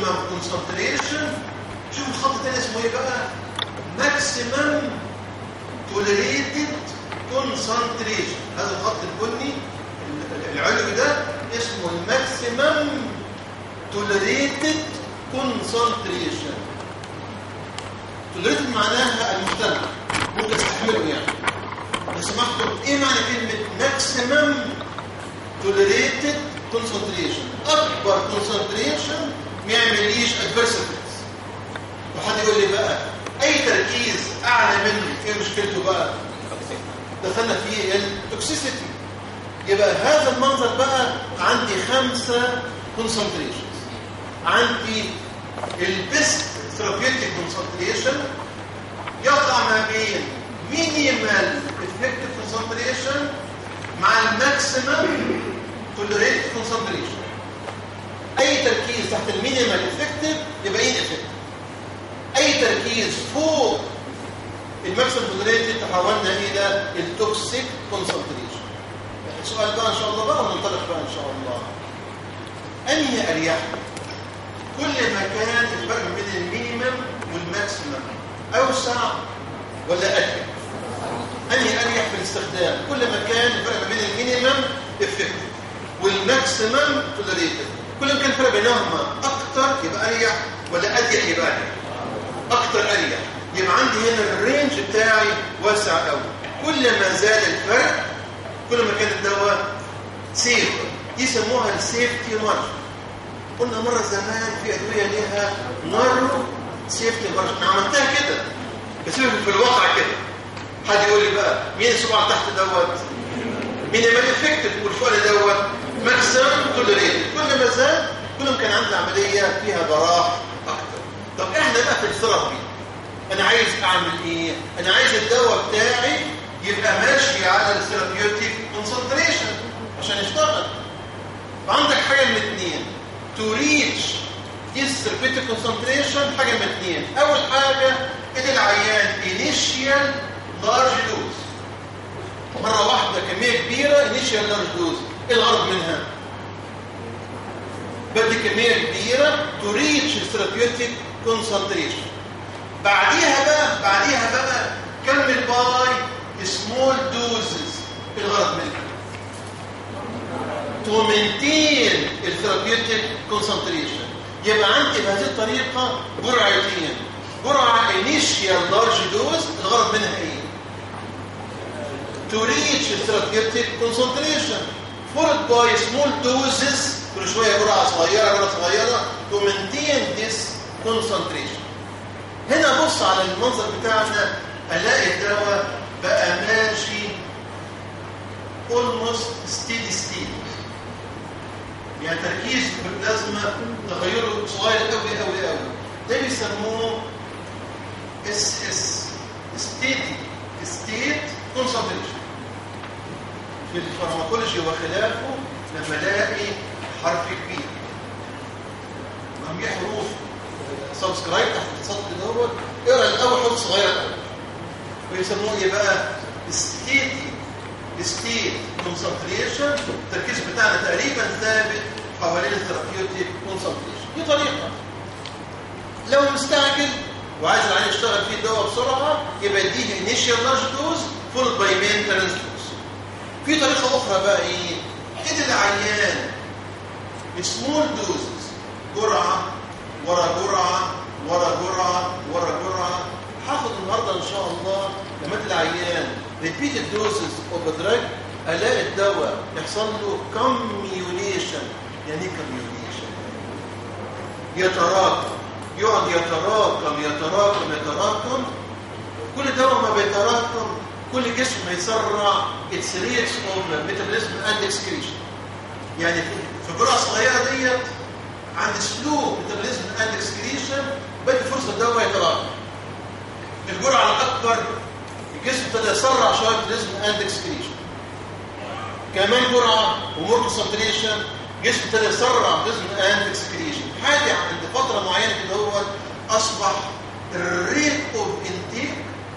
ماكسيمم كونسنتريشن شوف الخط الثاني اسمه ايه بقى ماكسيمم توليريتد كونسنتريشن هذا الخط البني العلوي ده اسمه الماكسيمم توليريتد كونسنتريشن توليريتد معناها المجتمع ممكن تستحمله يعني لو سمحتوا ايه معنى كلمه ماكسيمم توليريتد كونسنتريشن اكبر كونسنتريشن ما يعمليش ادفيرسيتيز وحد يقول لي بقى اي تركيز اعلى منه ايه مشكلته بقى دخلنا فيه التوكسيسيتي يبقى هذا المنظر بقى عندي خمسة كونسنتريشنز عندي البيست ثيرابيوتيك كونسنتريشن يقع ما بين مينيمال افكتيف كونسنتريشن مع الماكسيمم توليريت كونسنتريشن اي تركيز تحت المينيمال افكتيف يبقى ايه افكتيف اي تركيز فوق الماكسيمم توليريت تحولنا الى التوكسيك كونسنتريشن السؤال بقى ان شاء الله بقى وننطلق بقى ان شاء الله انهي اريح كل ما كان الفرق بين المينيمم والماكسيمم اوسع ولا اضيق انهي اريح في الاستخدام كل ما كان الفرق بين المينيمم افكتيف والماكسيمم توليريتد كل ما كان الفرق بينهما اكتر يبقى اريح ولا اضيق يبقى اريح اكتر اريح يبقى عندي هنا الرينج بتاعي واسع قوي كل ما زاد الفرق كل ما كان الدواء سيف يسموها السيفتي مارجن قلنا مرة زمان في أدوية ليها نارو سيفتي مارجن أنا عملتها كده بس في الواقع كده حد يقول لي بقى مين السبعة تحت دوت مين يبقى افكتيف والفعل دوت ماكسيمم توليريت كل ما زاد كل ما كان عندي عملية فيها براح أكتر طب احنا بقى في الثيرابي أنا عايز أعمل إيه؟ أنا عايز الدواء بتاعي يبقى ماشي على الثيرابيوتيك كونسنتريشن عشان يشتغل فعندك حاجه من الاثنين تو ريتش الثيرابيوتيك كونسنتريشن حاجه من الاثنين اول حاجه ادي العيان انيشيال لارج دوز مره واحده كميه كبيره انيشيال لارج دوز ايه الغرض منها بدي كميه كبيره تو ريتش الثيرابيوتيك كونسنتريشن بعديها بقى بعديها بقى كمل باي small doses الغرض منها to maintain الثيرابيوتيك concentration يبقى عندي بهذه الطريقة جرعتين جرعة initial large dose الغرض منها ايه to reach الثيرابيوتيك concentration followed by small doses كل شوية جرعة صغيرة جرعة صغيرة to maintain this concentration هنا بص على المنظر بتاعنا الاقي الدواء بقى ماشي almost steady state يعني تركيز البلازما تغيره صغير قوي قوي قوي ده بيسموه اس اس steady state concentration في الفارماكولوجي وخلافه لما الاقي حرف كبير مميح حروف سبسكرايب تحت السطر دوت اقرا الاول حروف صغيره قوي ويسموه ايه بقى ستيتي ستيت كونسنتريشن التركيز بتاعنا تقريبا ثابت حوالين الثيرابيوتيك كونسنتريشن دي طريقه لو مستعجل وعايز العيان يشتغل فيه الدواء بسرعه يبقى يديه انيشال لارج دوز فولد باي مينتنس دوز في طريقه اخرى بقى ايه ادي العيان سمول دوزز جرعه ورا جرعه ورا جرعه ورا جرعه هاخد النهارده ان شاء الله لما ادي العيان ريبيتد دوزز اوف دراج الاقي الدواء يحصل له كوميونيشن يعني ايه كوميونيشن يتراكم يقعد يتراكم يتراكم يتراكم كل دواء ما بيتراكم كل جسم هيسرع its rates of metabolism and excretion يعني في الجرعه الصغيره ديت عند سلو metabolism and excretion بدي فرصه الدواء يتراكم الجرعه الاكبر الجسم ابتدى يسرع شويه metabolism and excretion كمان جرعه ومور كونسنتريشن الجسم ابتدى يسرع metabolism and excretion حاجه عند فتره معينه كده هو اصبح الريت اوف انتيك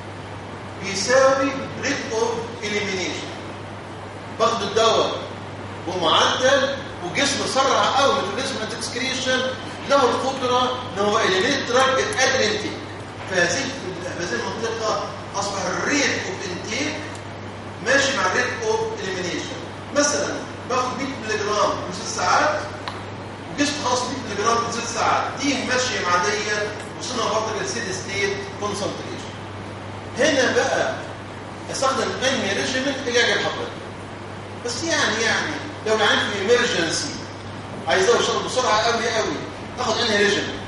بيساوي ريت اوف اليمينيشن باخد الدواء بمعدل وجسم سرع قوي ميتابوليزم اند اكسكريشن له القدره ان هو اليمينيت دراج قادر ينتج فهذه هذه المنطقه اصبح الريت اوف انتيك ماشي مع الريت اوف اليمينيشن مثلا باخد 100 مللي جرام في 6 ساعات وجسم خلاص 100 مللي جرام في 6 ساعات دي ماشيه مع ديت وصلنا برضه للسيد ستيت كونسنتريشن هنا بقى استخدم انهي ريجيمنت اللي يعجب حضرتك بس يعني يعني لو العيان في ايمرجنسي عايز يشرب بسرعه قوي قوي اخد انهي ريجيمنت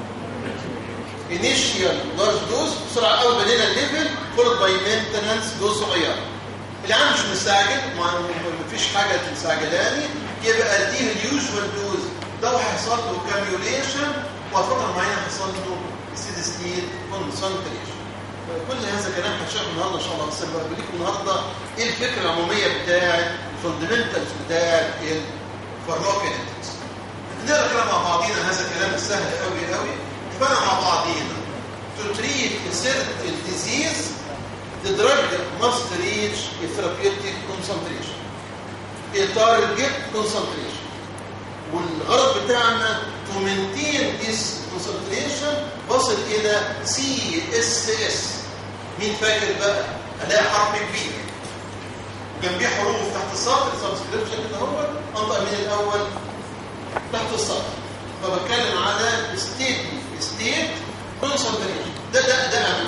انيشيال لارج دوز بسرعه قوي بدينا الليفل فولد باي مينتنانس دوز صغيره العيان مش مستعجل ما فيش حاجه مستعجلاني يبقى اديه اليوجوال دوز ده هيحصل له كاميوليشن وفتره معينه هيحصل له سيد ستيت كونسنتريشن كل هذا كلام هنشرحه النهارده ان شاء الله بس بقول لكم النهارده ايه الفكره العموميه بتاعت الفاندمنتالز بتاعت الفارماكينetics نقرا كده مع بعضينا هذا الكلام السهل قوي قوي نفهم مع بعضينا to treat a certain disease the drug must reach a therapeutic concentration a target concentration والغرض بتاعنا to maintain this concentration وصل الى CSS مين فاكر بقى الاقي حرف كبير جنبيه حروف تحت السطر سبسكريبشن كده هو انطق من الاول تحت السطر فبتكلم على ستيت ستيت كونسنتريشن ده ده ده اهم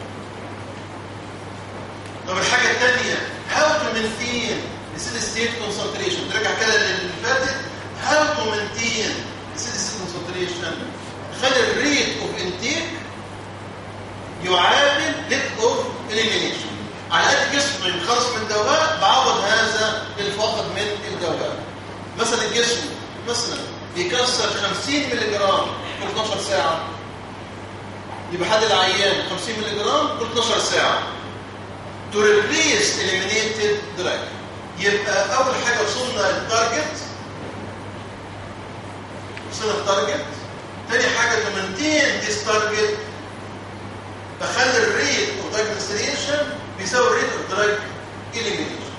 طب الحاجه الثانيه هاو تو مينتين السيد ستيت كونسنتريشن نرجع كده للي فاتت هاو تو مينتين السيد ستيت كونسنتريشن خلي الريت اوف انتيك يعادل ريت اوف اليمينيشن على قد جسمه ينخلص من الدواء بعوض هذا الفاقد من الدواء مثلا الجسم مثلا بيكسر 50 مللي جرام كل 12 ساعه يبقى حد العيان 50 مللي جرام كل 12 ساعه to replace eliminated drug يبقى اول حاجه وصلنا للتارجت وصلنا للتارجت تاني حاجه to maintain this target بخلي الريت اوف دراج administration بيساوي الريت اوف دراج elimination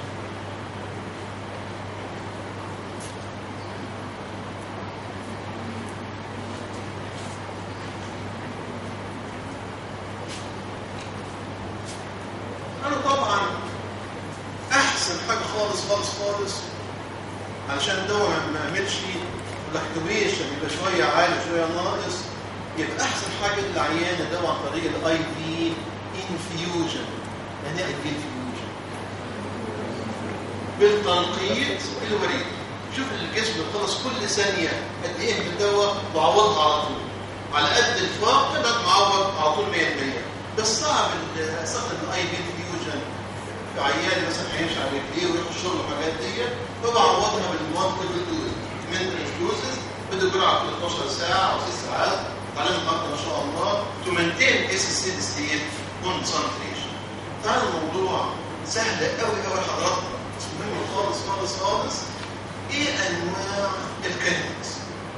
انا طبعا احسن حاجه خالص خالص خالص علشان الدواء ما يعملش الاكتوبيشن يبقى شويه عالي شويه ناقص يبقى احسن حاجه للعيان الدواء عن طريق الاي في انفيوجن يعني ايه اي في انفيوجن بالتنقيط الوريد شوف الجسم بيخلص كل ثانيه قد ايه من الدواء وعوضها على طول على قد الفاقد معوض على طول 100% بس صعب استخدم الاي في انفيوجن في عيان مثلا هيمشي على رجليه ويروح الشغل والحاجات دي فبعوضها بالمالتيبل دوز من دوزز بدي جرعه كل 12 ساعه او 6 ساعات تعلم النهارده ما شاء الله تو مينتين اس سي ستيت كونسنتريشن تعالى الموضوع سهل قوي قوي حضراتكم بس مهم خالص خالص خالص ايه انواع الكينيتكس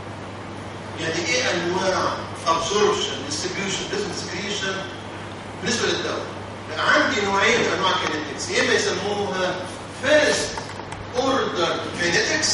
يعني ايه انواع absorption distribution discretion بالنسبه للدواء عندي نوعين من انواع الكينيتكس يا اما يسموها فيرست اوردر كينيتكس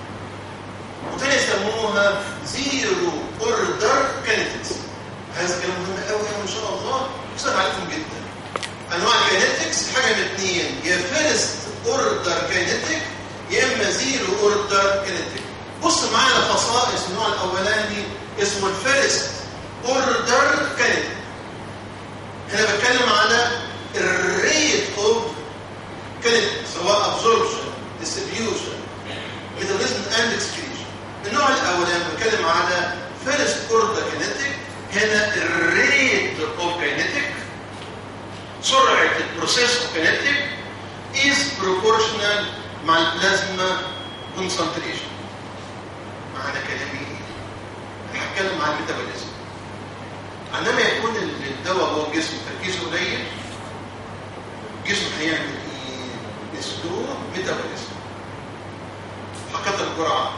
وتاني يسموها زيرو اوردر كينيتكس هذا كلام مهم قوي قوي ان شاء الله يسهل عليكم جدا انواع الكينيتكس حاجه من اثنين يا فيرست اوردر كينيتك يا اما زيرو اوردر كينيتك بص معانا خصائص النوع الاولاني اسمه الفيرست اوردر كينيتك هنا بتكلم على الريت اوف كينيتك سواء ابزوربشن ديستريبيوشن ميتابوليزم اند اكسكريشن النوع الاولاني بتكلم على فيرست اوردر كينيتك هنا الريت اوف كينيتك سرعه البروسيس اوف كينيتك is proportional مع البلازما concentration معنى كلامي ايه؟ هتكلم عن الميتابوليزم عندما يكون الدواء جوه الجسم تركيزه قليل الجسم هيعمل ايه؟ سلو ميتابوليزم هكتر الجرعه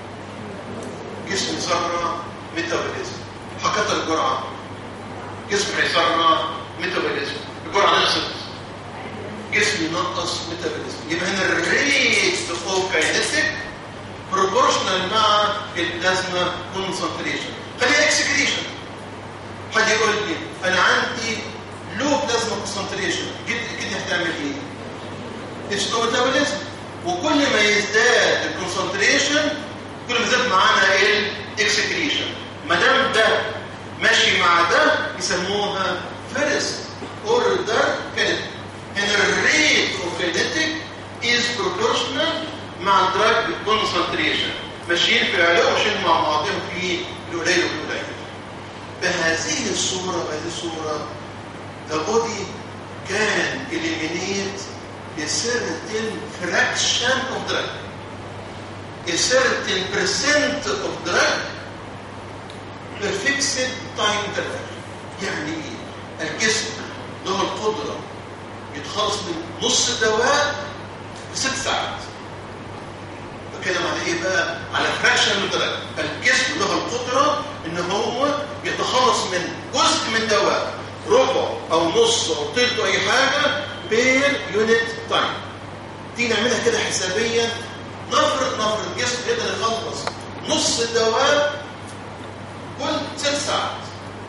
جسم يسرع ميتابوليزم هكتر الجرعه جسم هيسرع ميتابوليزم الجرعه نقصت جسم ينقص ميتابوليزم يبقى هنا الريت اوف كاينتيك بروبورشنال مع البلازما كونسنتريشن خليها اكسكريشن حد يقول لي انا عندي لو بلازما كونسنتريشن كده هتعمل ايه اتش ميتابوليزم وكل ما يزداد الكونسنتريشن كل ما يزداد معانا الاكسكريشن ما دام ده ماشي مع ده يسموها فيرست اوردر كانت هنا الريت اوف كينيتيك از بروبورشنال مع الدراج كونسنتريشن ماشيين في العلو ماشيين مع بعضهم في القليل والقليل بهذه الصوره بهذه الصوره the body can eliminate a certain fraction of drug a certain percent of drug per fixed time interval يعني ايه الجسم له القدره يتخلص من نص الدواء في ست ساعات بتكلم على ايه بقى على فراكشن من الدرجه الجسم له القدره ان هو يتخلص من جزء من دواء ربع او نص او ثلث اي حاجه بير يونت تايم دي نعملها كده حسابيا نفرض نفرض الجسم يقدر يخلص نص الدواء كل ست ساعات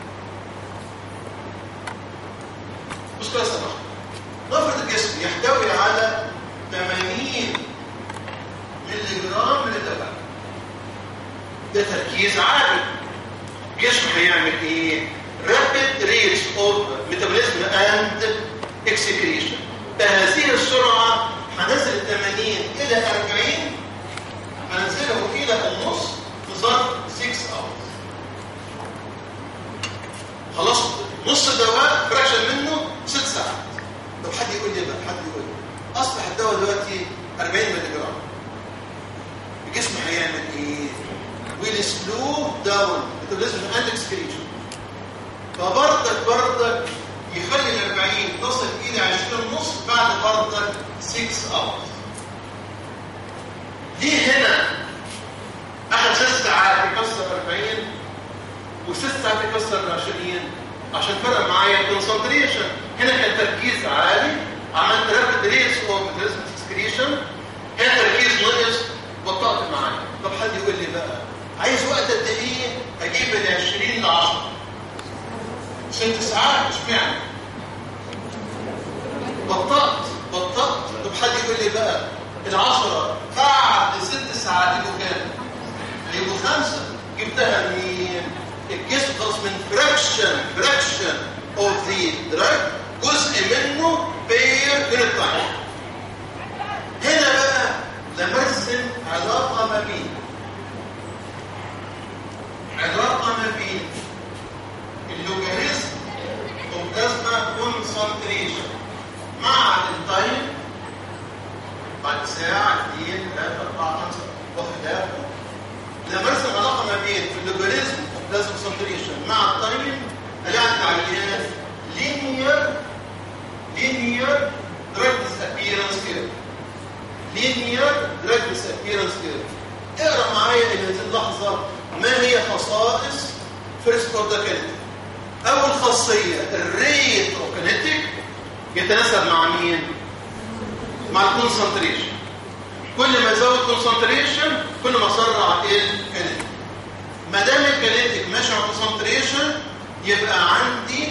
بص كده سمح نفرض الجسم يحتوي على 80 ملي جرام من الدواء ده تركيز عالي الجسم هيعمل ايه rapid rates of metabolism and excretion بهذه السرعة هنزل ال 80 إلى 40 هنزله إلى النص في ظرف 6 hours خلاص نص الدواء فراكشن منه 6 ساعات طب حد يقول لي بقى حد يقول لي أصبح الدواء دلوقتي 40 ملي جرام الجسم هيعمل إيه؟ will slow down metabolism and excretion فبردك بردك يخلي ال 40 تصل الى 20 ونص بعد بردك 6 hours ليه هنا اخذ 6 ساعات يكسر 40 و6 ساعات يكسر 20 عشان فرق معايا الكونسنتريشن هنا كان تركيز عالي عملت رابد ريس اوف ميتابوليزم اكسكريشن هنا تركيز نقص بطأت معايا طب حد يقول لي بقى عايز وقت قد ايه اجيب ال 20 ل 10 ست ساعات اشمعنى بطأت بطأت طب حد يقول لي بقى العشرة بعد ست ساعات يبقوا كام؟ يبقوا خمسة جبتها منين؟ الجسم خلص من فراكشن فراكشن اوف ذا دراج جزء منه بير يونت تايم هنا بقى لمرسم علاقة ما بين علاقة ما بين اللوجاريزم وبلازما كونسنتريشن مع التايم بعد ساعة اثنين ثلاثة أربعة خمسة وخلافه لما ارسم علاقة ما بين اللوجاريزم وبلازما كونسنتريشن مع التايم هلاقي العيان لينير لينير دراج disappearance كيرف لينير دراج disappearance كيرف اقرا معايا ان هذه اللحظة ما هي خصائص فيرست اوردر كينيتيك اول خاصيه الريت اوف كينيتيك يتناسب مع مين مع الكونسنتريشن كل ما زود كونسنتريشن كل ما سرع الكينيتيك ما دام الكينيتيك ماشي على كونسنتريشن يبقى عندي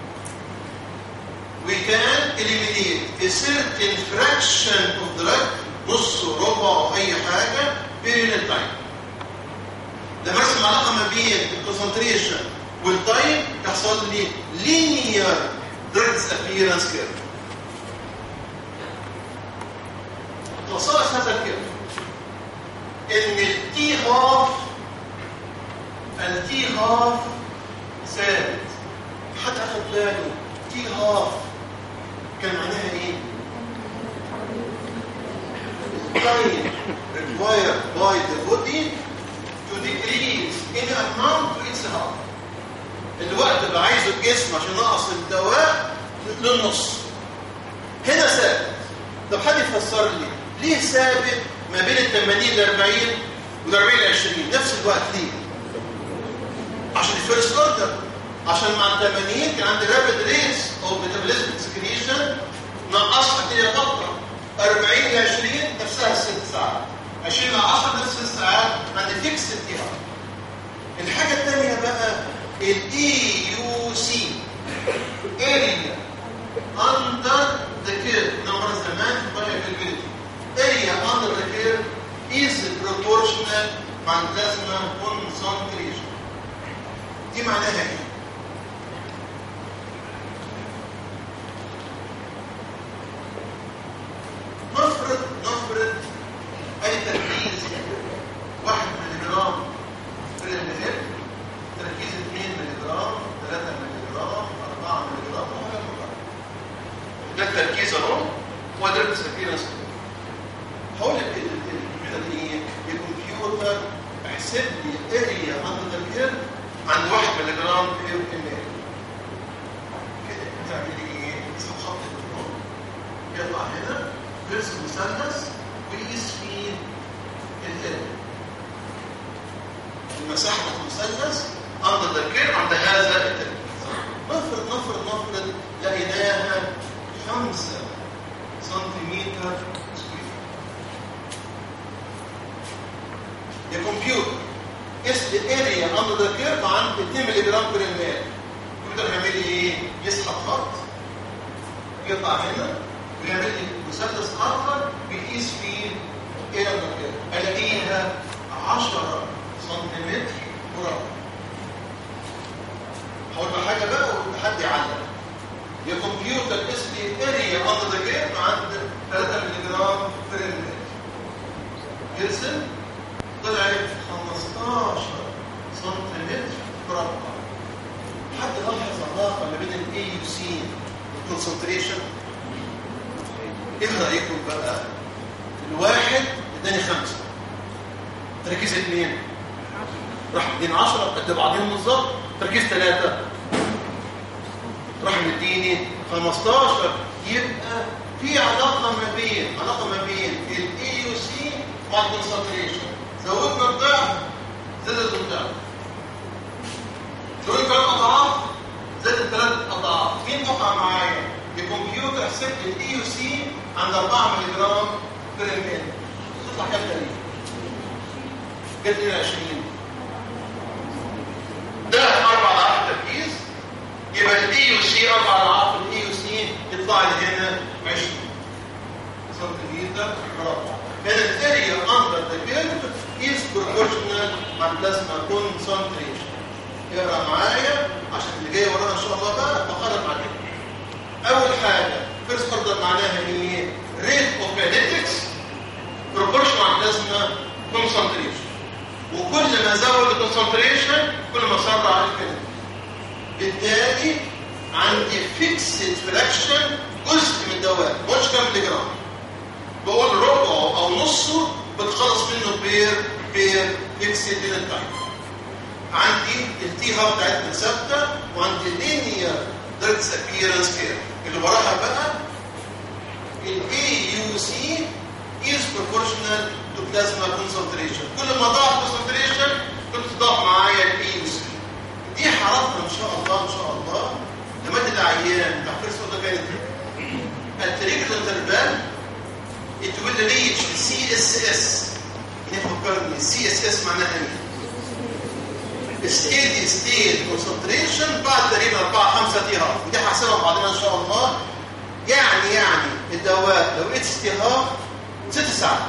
we can eliminate a certain fraction of drug نص ربع او اي حاجه period of time لما ارسم علاقه ما بين الكونسنتريشن والتايم يحصل لي لينير دراج disappearance كيرف خصائص هذا الكيرف ان التي هاف التي هاف ثابت حد اخد باله تي هاف كان معناها ايه؟ time required by the body to decrease any amount to its half الوقت اللي عايزه الجسم عشان نقص الدواء للنص هنا ثابت طب حد يفسر لي ليه ثابت ما بين ال 80 ل 40 وال 40 ل 20 نفس الوقت ليه؟ عشان الفيرست اوردر عشان مع ال 80 كان عندي رابيد ريس او ميتابوليزم اكسكريشن نقصها كده فتره 40 ل 20 نفسها الست ساعات 20 ل 10 نصف ساعات عند فيكس تي ار الحاجه الثانيه بقى الاي يو سي اريا اندر ذا كير نمبر زمان في بايوفيلبيلتي اريا اندر ذا كير is proportional مع البلازما concentration دي معناها ايه؟ نفرض نفرض اي تركيز 1 ملي جرام في المهر تركيز 2 ملي جرام 3 ملي جرام 4 ملي جرام وهكذا ده التركيز اهو وده السكينه هقول لك الكمبيوتر دي ايه؟ الكمبيوتر احسب لي اريا عند الكير عند 1 ملي جرام في ام ال كده بتعمل ايه؟ تسيب خط الكنترول يطلع هنا يرسم مثلث ويقيس فيه الاريا المساحه المثلث عند الكير عند هذا التركيز نفرض نفرض نفرض لقيناها 5 سنتيمتر سكوير يا كمبيوتر قيس لي اريا اندر ذا كيرف عند 2 ملي جرام بير الميل الكمبيوتر هيعمل لي ايه؟ يسحب خط يطلع هنا ويعمل لي مثلث اخر بيقيس فيه اريا اندر كيرف الاقيها 10 سنتيمتر مربع هقول له حاجه بقى وحد يعلم يا كمبيوتر قيس لي اريا اندر ذا كيرف عند 3 ملي جرام بير الميل يرسم طلعت 15 سنتيمتر مربع حد لاحظ علاقه ما بين الاي يو سي والكونسنتريشن ايه رايكم بقى الواحد اداني خمسه تركيز اثنين راح مديني 10 قد بعضهم بالظبط تركيز ثلاثه راح مديني 15 يبقى في علاقه ما بين علاقه ما بين الاي يو سي مع الكونسنتريشن زودنا الضعف زادت الضعف زودنا ثلاث اضعاف زادت ثلاث اضعاف مين وقع معايا الكمبيوتر حسب لي الاي يو سي عند 4 ملي جرام بير ميل تطلع كام تقريبا جت لنا 20 ده اربع اضعاف التركيز يبقى الاي يو سي اربع اضعاف الاي يو سي يطلع لي هنا 20 سنتيمتر مربع كانت اريا اندر ذا كيرف is proportional مع البلازما concentration اقرا معايا عشان اللي جاي ورانا ان شاء الله بقى بقرب معاك اول حاجه فيرست اوردر معناها ايه rate of kinetics proportional مع البلازما concentration وكل ما زود الكونسنتريشن كل ما سرع الكلام بالتالي عندي فيكسد فراكشن جزء من الدواء مش كام ملي جرام بقول ربعه او نصه بتخلص منه بير بير فيكسد لين تايم عندي التي هاب بتاعتنا ثابته وعندي لينير درجه ابييرنس كير اللي وراها بقى الاي يو سي is proportional to plasma concentration كل ما ضاع concentration كنت تضاف معايا الاي يو سي دي حركنا ان شاء الله ان شاء الله لمادة العيان بتاع فيرست اوردر كانت التريجر انترفال it will reach CSS نفكرني CSS معناها ايه؟ steady state concentration بعد تقريبا 4 5 تي هاف ودي هحسبها بعدين ان شاء الله يعني يعني الدواء لو اتس تي هاف 6 ساعات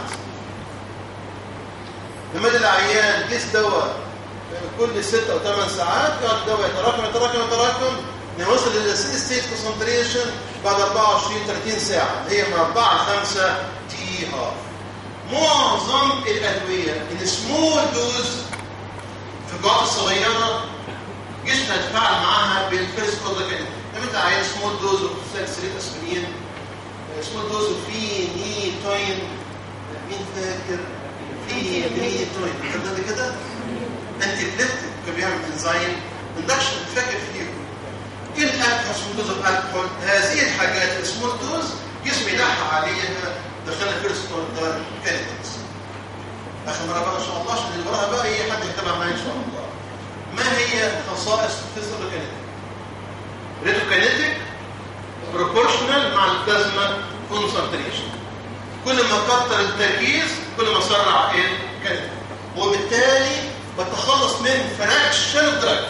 لما العيان قيس دواء كل 6 او 8 ساعات يقعد الدواء يتراكم يتراكم يتراكم نوصل للستيدي ستيت كونسنتريشن بعد 24 30 ساعه هي من 4 ل 5 تي هاف معظم الادويه السمول دوز في الجرعات الصغيره جسمنا يتفاعل معاها بالفيرست كودكين لما انت عايز سمول دوز وسالسليت اسبرين سمول دوز في ني توين مين فاكر في ني توين حد كده انتي بليبتيك كان بيعمل انزايم اندكشن فاكر فيه ايه الالكحول سمول دوز الكحول هذه الحاجات السمول دوز جسمي يلحق عليها دخلنا فيرست كودكين اخر مره بقى ان شاء الله عشان اللي وراها بقى ايه حد يتابع معايا ان شاء الله ما هي خصائص الفيزيوكينيتيك ريتوكينيتيك بروبورشنال مع البلازما كونسنتريشن كل ما كتر التركيز كل ما اسرع ايه كانت وبالتالي بتخلص من فراكشن اوف دراج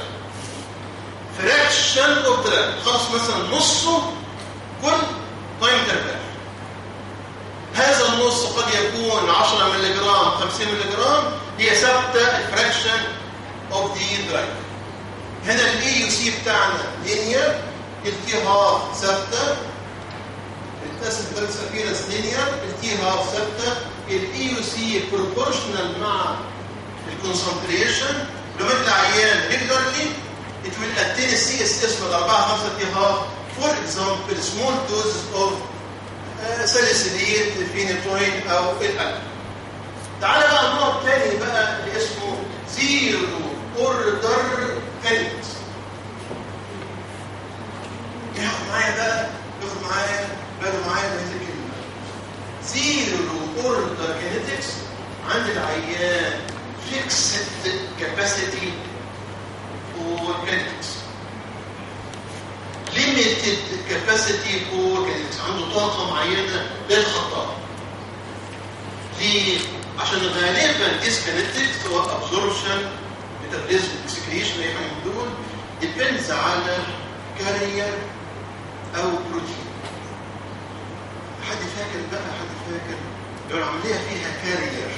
فراكشن اوف دراج خلص مثلا نصه كل تايم انترفال هذا النص قد يكون 10 ملغ 50 ملغ هي ثابته الفراكشن اوف ذا دراج هنا الاي يو سي بتاعنا لينير التي هاف ثابته التاسم ثالث ابيرنس لينير التي هاف ثابته الاي يو سي بروبورشنال مع الكونسنتريشن لو انت عيان ريجولارلي it will attain CSS with 4 5 تي هاف for example small doses of ساليسيليت فينيتوين او الالم تعالى بقى النوع الثاني بقى اللي اسمه زيرو اوردر كانت ياخد معايا بقى ياخد معايا باله معايا من هذه الكلمه زيرو اوردر كينيتكس عند العيان فيكسد كاباسيتي فور كينيتكس ليميتد كاباسيتي فور كينيتكس عنده طاقه معينه للخطا ليه؟ عشان غالبا ديسكونكتد سواء ابزوربشن ميتابوليزم اكسكريشن اي حاجه من دول ديبندز على كارير او بروتين حد فاكر بقى حد فاكر لو العمليه فيها كارير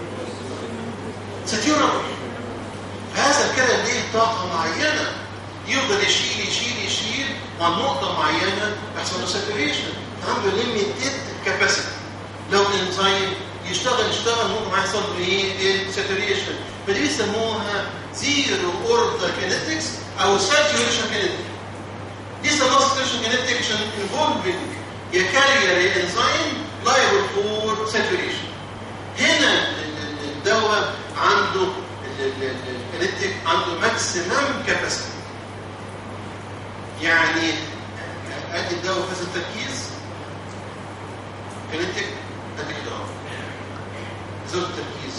ستيورابل هذا الكارير ليه طاقه معينه يفضل يشيل يشيل يشيل مع نقطه معينه يحصل له ساتوريشن عنده ليميتد كاباسيتي لو الانزيم يشتغل يشتغل ممكن ما يحصل له ايه ساتوريشن فدي بيسموها زيرو اوردر كينيتكس او ساتوريشن كينيتكس دي سموها ساتوريشن كينيتكس عشان انفولفنج يا كارير يا انزيم لايبل فور ساتوريشن هنا الدواء عنده الكينيتيك عنده ماكسيمم كاباسيتي يعني ادي الدواء بهذا التركيز كينيتيك قد كده اهو زود التركيز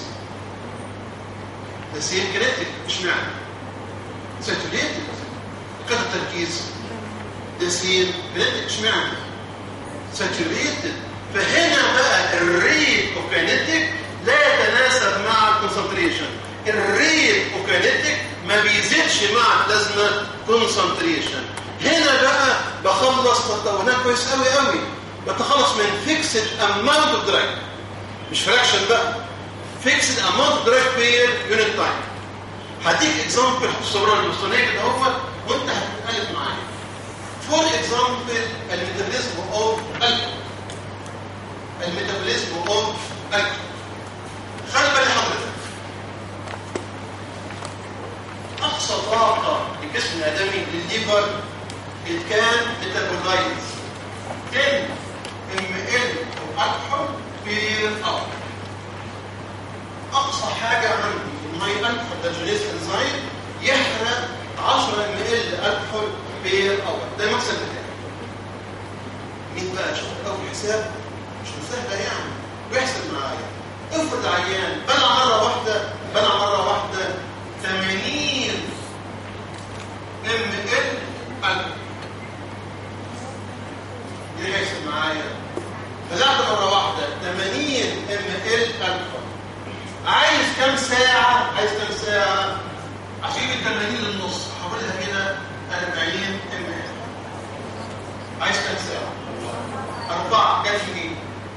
ده سيم كينيتيك مش معنى ساتوريتد كده التركيز ده سيم كينيتيك مش معنى ساتوريتد فهنا بقى الريت اوف كينيتيك لا يتناسب مع الكونسنتريشن الريت اوف كينيتيك ما بيزيدش مع البلازما كونسنتريشن هنا بقى بخلص هنا كويس قوي قوي بتخلص من فيكسد اماونت اوف دراج مش فراكشن بقى فيكسد اماونت اوف دراج بير يونت تايم هديك اكزامبل الصوره الوسطانيه كده اهوت وانت هتتالف معايا فور اكزامبل الميتابوليزم اوف الكحول الميتابوليزم اوف الكحول خلي بالي حضرتك اقصى طاقه الجسم الادمي للليفر كان ميتابولايز 10 ام ال او الكحول بير اور اقصى حاجه عندي الماي الكحول ده جونيس انزيم يحرق 10 ام ال الكحول بير اور ده المكسب بتاعي مين بقى شوف اول حساب مش سهله يعني ويحسب معايا افرض عيان بلع مره واحده بلع مره واحده 80 ام ال الكحول دي هيحسب معايا بلعت مره واحده 80 ام ال الكحول عايز كام ساعه عايز كام ساعه عشان ال 80 للنص هحولها كده 40 ام ال عايز كام ساعه أربعة جت منين؟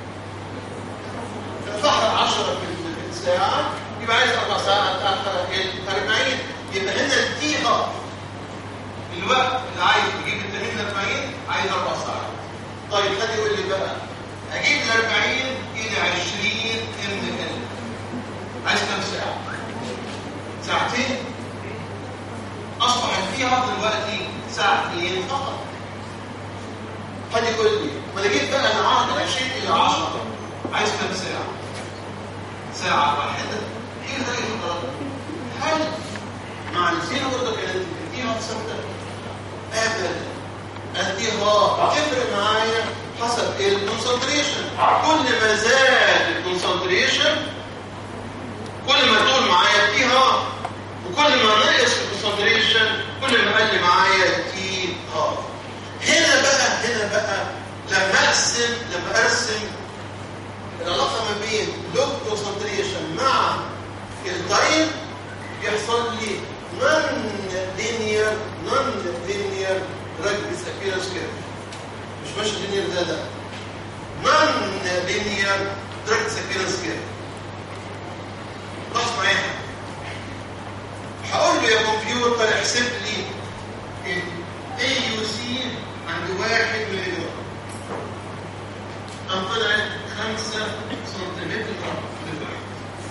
تحرق 10 في الساعة يبقى عايز أربع ساعات أحرق 40 يبقى هنا التي هاف الوقت اللي عايز تجيب ال 80 ل 40 عايز أربع ساعات طيب خلي يقول لي بقى أجيب ال 40 إلى 20 ام ال عايز كام ساعة؟ ساعتين أصبح التي هاف دلوقتي ساعتين فقط حد يقول لي ما انا جيت بقى انا عرض 20 الى 10 عايز كام ساعه ساعه واحده ايه ده ايه هل مع الزيرو برضه كانت الانتيها ثابته ابدا الانتيها تفرق معايا حسب الكونسنتريشن كل ما زاد الكونسنتريشن كل ما طول معايا التيها وكل ما نقص الكونسنتريشن كل ما قل معايا التي هاف هنا بقى هنا بقى لما ارسم لما ارسم العلاقه ما بين لوب نون لينير نون لينير دراج ديسابيرنس كيرف مش ماشي لينير ده ده نون لينير دراج ديسابيرنس كيرف لاحظ معايا هقول له يا كمبيوتر احسب لي الاي يو سي عند واحد ملي جرام قام طلعت 5 سنتيمتر للواحد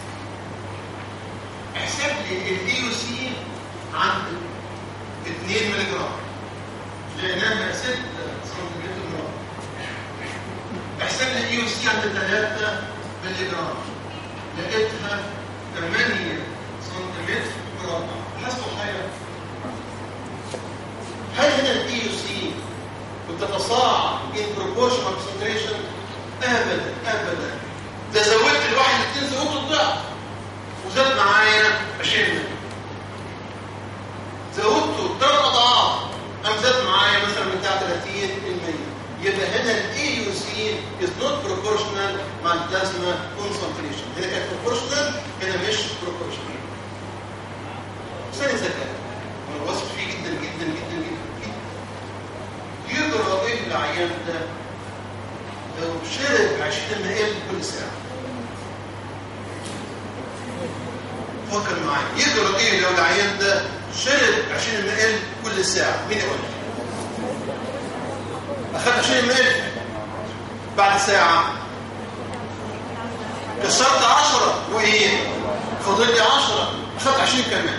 احسب لي الاي يو سي عند 2 ملي جرام لانها 6 سنتيمتر مربع احسب لي الاي يو سي عند 3 ملي جرام لقيتها 8 سنتيمتر مربع حسبوا حاجه هل هنا الاي يو سي بتتصاعد in proportion of concentration ابدا ابدا ده زودت الواحد الاثنين زودت الضعف وزاد معايا 20 زودته ثلاث اضعاف قام زاد معايا مثلا من بتاع 30% يبقى هنا الاي يو سي از نوت بروبورشنال مع البلازما كونسنتريشن هنا كانت بروبورشنال هنا مش بروبورشنال ثاني ذكاء انا واثق فيه جدا جدا جدا جدا يقدر ايه العيان ده لو شرب 20 مل كل ساعه فكر معايا يقدر ايه لو العيان ده شرب 20 مل كل ساعه مين يقول اخذ 20 مل بعد ساعه كسرت 10 وايه فاضل لي 10 اخذت 20 كمان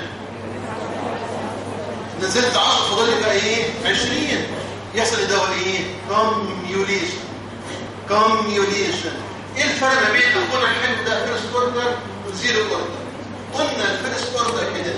نزلت 10 فاضل لي بقى ايه 20 يحصل الدواء ايه كوميوليشن كوميوليشن ايه الفرق ما بين اخونا الحلو ده فيرست اوردر وزيرو اوردر قلنا الفيرست اوردر كده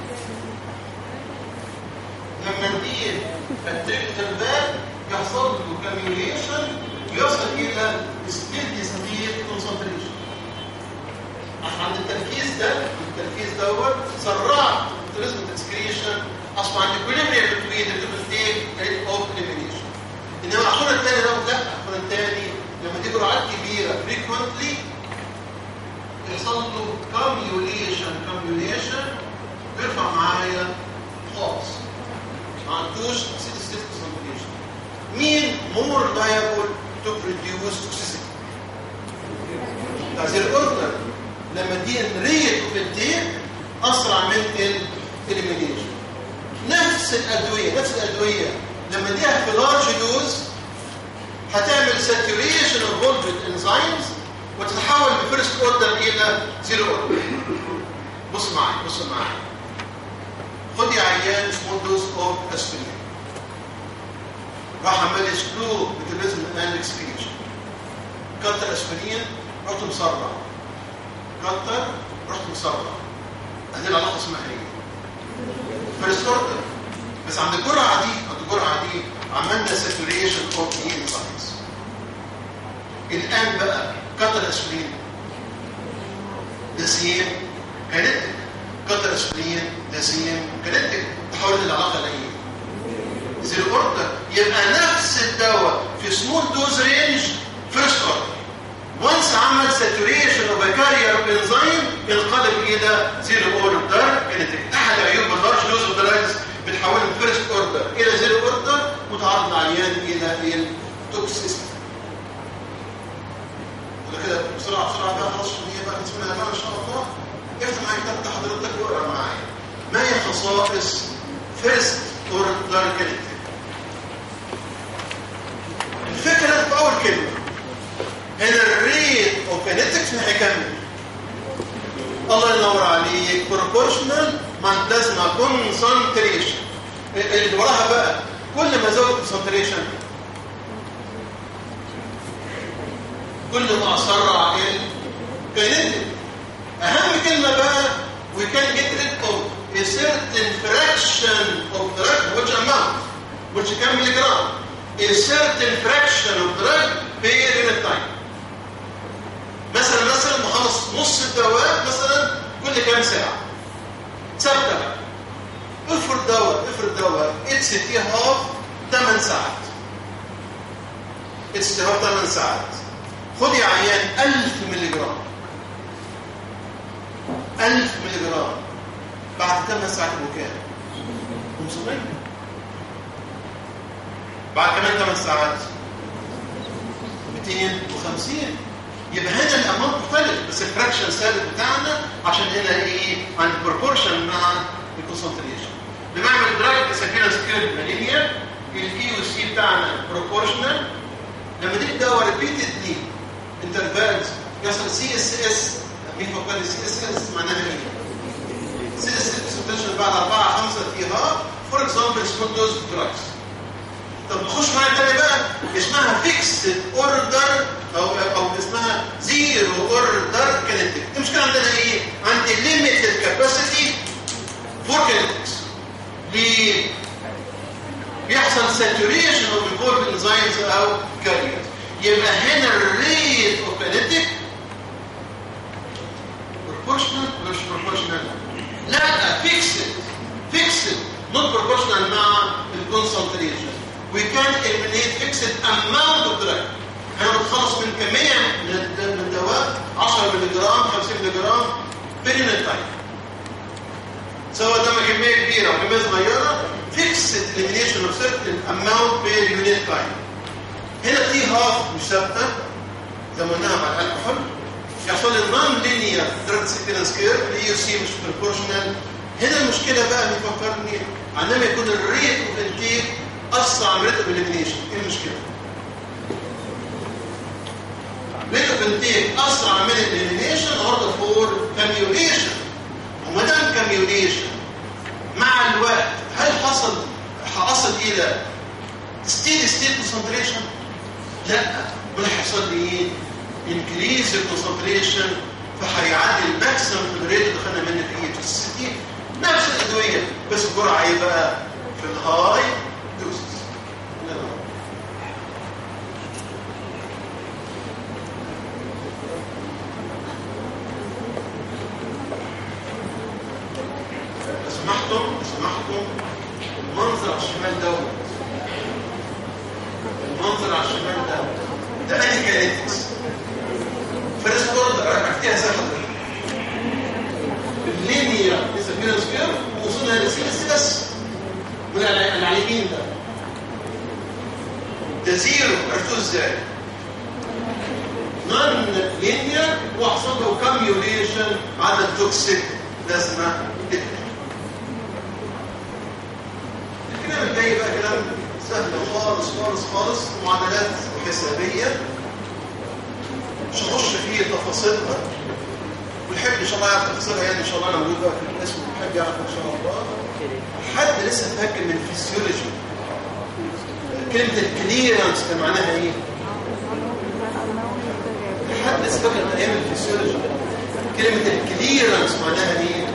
لما ندير الترباب يحصل له كوميوليشن ويصل الى ستيدي ستيت كونسنتريشن عند التركيز ده التركيز دوت سرعت التريزم اكسكريشن اصبح عند equilibrium between the different state rate of elimination انما الاخونا الثاني دوت لا الاخونا الثاني لما تيجي جرعات كبيره frequently يحصل له كوميوليشن كوميوليشن بيرفع معايا خالص ما عندوش ستيت ستيت كونسنتريشن مين مور liable to produce toxicity تعزير الاوردر لما دي الريت اوف الدين اسرع من الاليمينيشن نفس الادويه نفس الادويه لما اديها في لارج دوز هتعمل ساتوريشن اوف فولفيت انزيمز وتتحول بفيرست اوردر الى زيرو اوردر بص معايا بص معايا خد يا عيان سمول دوز اوف اسبرين راح عمال يسكلو ميتابيزم اند اكسكريشن كتر اسبرين رحت مسرع كتر رحت مسرع هذه العلاقه اسمها ايه؟ فيرست اوردر بس عند الجرعه دي عند الجرعه دي عملنا ساتوريشن اوف ايه انزيمز الان بقى كتر اسبرين ده سيم كانتك كتر اسبرين ده سيم كانتك تحولت العلاقه لايه؟ زيرو اوردر يبقى نفس الدواء في سمول دوز رينج فيرست اوردر وانس عمل ساتوريشن اوف كارير انزيم ينقلب الى زيرو اوردر كانت احد عيوب اللارج دوز اوف دراجز بتحول من فيرست اوردر الى زيرو اوردر متعرض عيان الى التوكسيستي وده كده بسرعه بسرعه بقى خلاص هي بقى اسمها بقى ان شاء الله افتح معايا كتاب بتاع حضرتك واقرا معايا ما هي خصائص فيرست اوردر كانت الفكره في اول كلمه هنا الريت اوف كينيتكس هيكمل الله ينور عليك بروبورشنال مع بلازما كونسنتريشن اللي وراها بقى كل ما زود كونسنتريشن كل ما اسرع الكينيتك اهم كلمه بقى we can get rid of a certain fraction of drug which amount which كم ملي جرام a certain fraction of drug per unit time مثلا مثلا مخلص نص الدواء مثلا كل كام ساعة ثابتة بقى افرض دواء افرض دواء اتس تي هاف 8 ساعات اتس تي هاف 8 ساعات خد يا عيان 1000 ملي جرام 1000 ملي جرام بعد 8 ساعات يبقوا كام 500 بعد كمان 8 ساعات 250 يبقى هنا الاماونت مختلف بس الفراكشن ثابت بتاعنا عشان هنا ايه عن بروبورشن مع الكونسنتريشن بنعمل دراج سكينس كيرف مالينيا الاي او سي بتاعنا بروبورشنال لما دي الدواء ريبيتدلي انترفالز يحصل سي اس اس مين فكر سي اس اس معناها ايه؟ سي اس اس بوتنشال بعد 4 5 فيها فور اكزامبل اسمه دوز دراجز طب نخش معايا تاني بقى اسمها فيكسد اوردر او او اسمها زيرو اوردر كينيتيك المشكله عندنا ايه؟ عندي ليميتد كاباسيتي فور كينيتكس ليه؟ بيحصل ساتوريشن اوف الفولت انزيمز او كاريرز يبقى هنا الريت اوف كينيتيك بروبورشنال ولا مش بروبورشنال؟ لا فيكسد فيكسد نوت بروبورشنال مع الكونسنتريشن we can eliminate fixed amount of drug انا بتخلص من كميه من الدواء 10 مللي جرام 50 مللي جرام بين تايم سواء ده كميه كبيره او كميه صغيره fixed elimination of certain amount per unit time هنا في هاف مش ثابته زي ما قلناها مع الكحول يحصل لي نون لينير دراج سيكونس كيرف الاي يو سي مش بروبورشنال هنا المشكله بقى اللي فكرني عندما يكون الريت اوف انتيك اسرع من ريت اوف اليمينيشن ايه المشكله؟ ريت اوف انتيك اسرع من الاليمينيشن اوردر فور كاميوليشن وما دام كاميوليشن مع الوقت هل حصل هأصل الى ستيل ستيل كونسنتريشن؟ لا ولا هيحصل لي ايه؟ انكريز الكونسنتريشن فهيعدي الماكسيمم في الريت اللي دخلنا منه في ايه؟ 60 نفس الادويه بس الجرعه ايه بقى؟ في الهاي دوزز سمحتم سمحتم المنظر على الشمال دوت المنظر على الشمال دوت ده انهي كانتكس فيرست اوردر عرفتيها سهله اللينيا لسه سكير وصلنا لسي اس بس من على اليمين ده ده زيرو عرفتوه ازاي؟ نون لينير وحصل له كاميوليشن على التوكسيك ده اسمها الكلام الجاي بقى كلام سهل خالص خالص خالص معادلات حسابيه مش هخش فيه تفاصيلها والحب ان شاء الله يعرف تفاصيلها يعني ان شاء الله انا موجود بقى في الاسم والحب يعرف ان شاء الله حد لسه فاكر من الفسيولوجي كلمه الكليرنس كان معناها ايه؟ حد لسه فاكر من ايام الفسيولوجي كلمه الكليرنس معناها ايه؟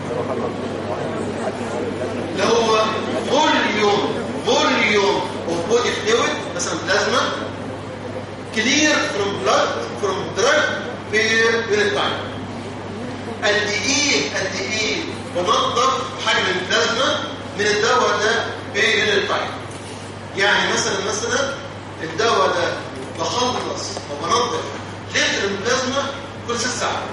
اللي هو فوليوم فوليوم اوف بودي فلويد مثلا بلازما كلير فروم بلاد فروم دراج بير يونت تايم قد ايه قد ايه بنظف حجم البلازما من الدواء ده بير يونت تايم يعني مثلا مثلا الدواء ده بخلص او بنظف لتر البلازما كل ست ساعات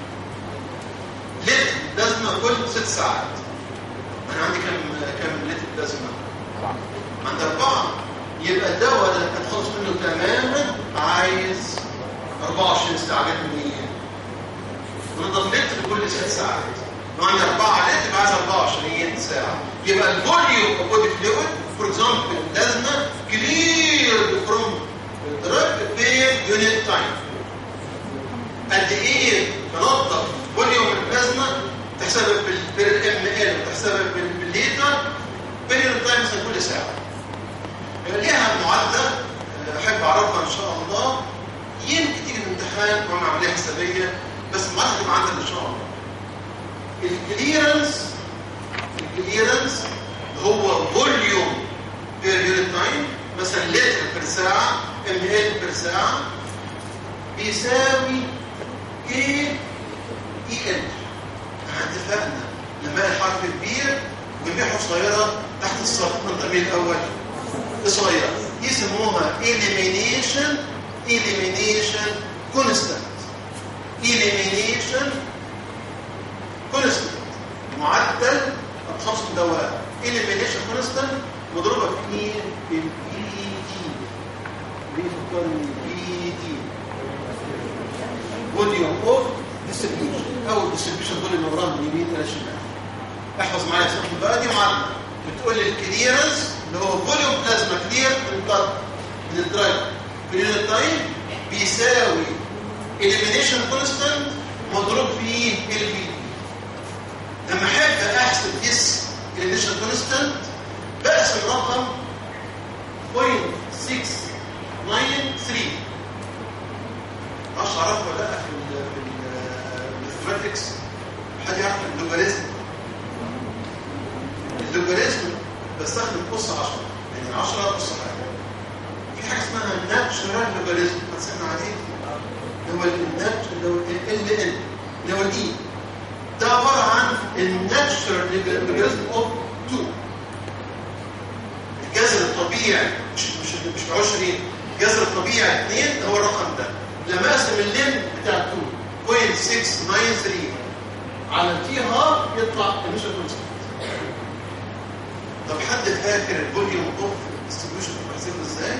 لتر بلازما كل ست ساعات انا عندي كم كم لتر بلازما عند أربعة يبقى الدواء ده هتخلص منه تماما عايز 24 ساعة جت منين؟ ونضف لتر كل ست ساعات لو عندي 4 لتر يبقى عايز 24 ساعة يبقى الفوليوم اوف بودي فلويد فور اكزامبل لازمة كلير فروم دراج بير يونت تايم قد ايه بنظف فوليوم البلازما تحسبها بالام ال وتحسبها بالليتر بيريود تايم مثلا كل ساعه يبقى ليها معادله احب اعرفها ان شاء الله يمكن تيجي الامتحان وانا عمليه حسابيه بس المعادله تبقى عندك ان شاء الله الكليرنس الكليرنس هو فوليوم بير يونت تايم مثلا لتر بير ساعه ام ال بير ساعه بيساوي ايه اي ال اتفقنا لما الحرف كبير وجنبيه صغيره تحت السطر منطقه مين الاول صغيره يسموها elimination elimination constant elimination constant معدل الخمس مدوات elimination constant مضروبه في مين؟ في البي تي بيفكرني بي تي فوليوم اوف ديستريبيوشن او الديستريبيوشن فوليوم نوران من اليمين الى الشمال احفظ معايا صفحه بقى دي معادله بتقول لي الكليرنس اللي هو فوليوم بلازما كلير من الضغط من الدرايف في اليونت تايم بيساوي elimination constant مضروب في ال بي لما احب احسب اس elimination constant بقسم رقم 0.693 معرفش اعرفه ولا لا في ال في الماثيماتكس حد يعرف اللوغاريتم اللوغاريتم بستخدم قص 10 يعني 10 قص حاجه في حاجه اسمها ناتشورال لوغاريتم هتسمع عليه اللي هو النات اللي هو ال ان اللي هو الاي ده عباره عن الناتشورال لوغاريتم اوف 2 الجذر الطبيعي مش مش مش 20 الجذر الطبيعي 2 هو الرقم ده لما اقسم اللين بتاع 2.693 على تي هاف يطلع الانيشال كونسبت طب حد فاكر الفوليوم اوف ديستريبيوشن بتحسبه ازاي؟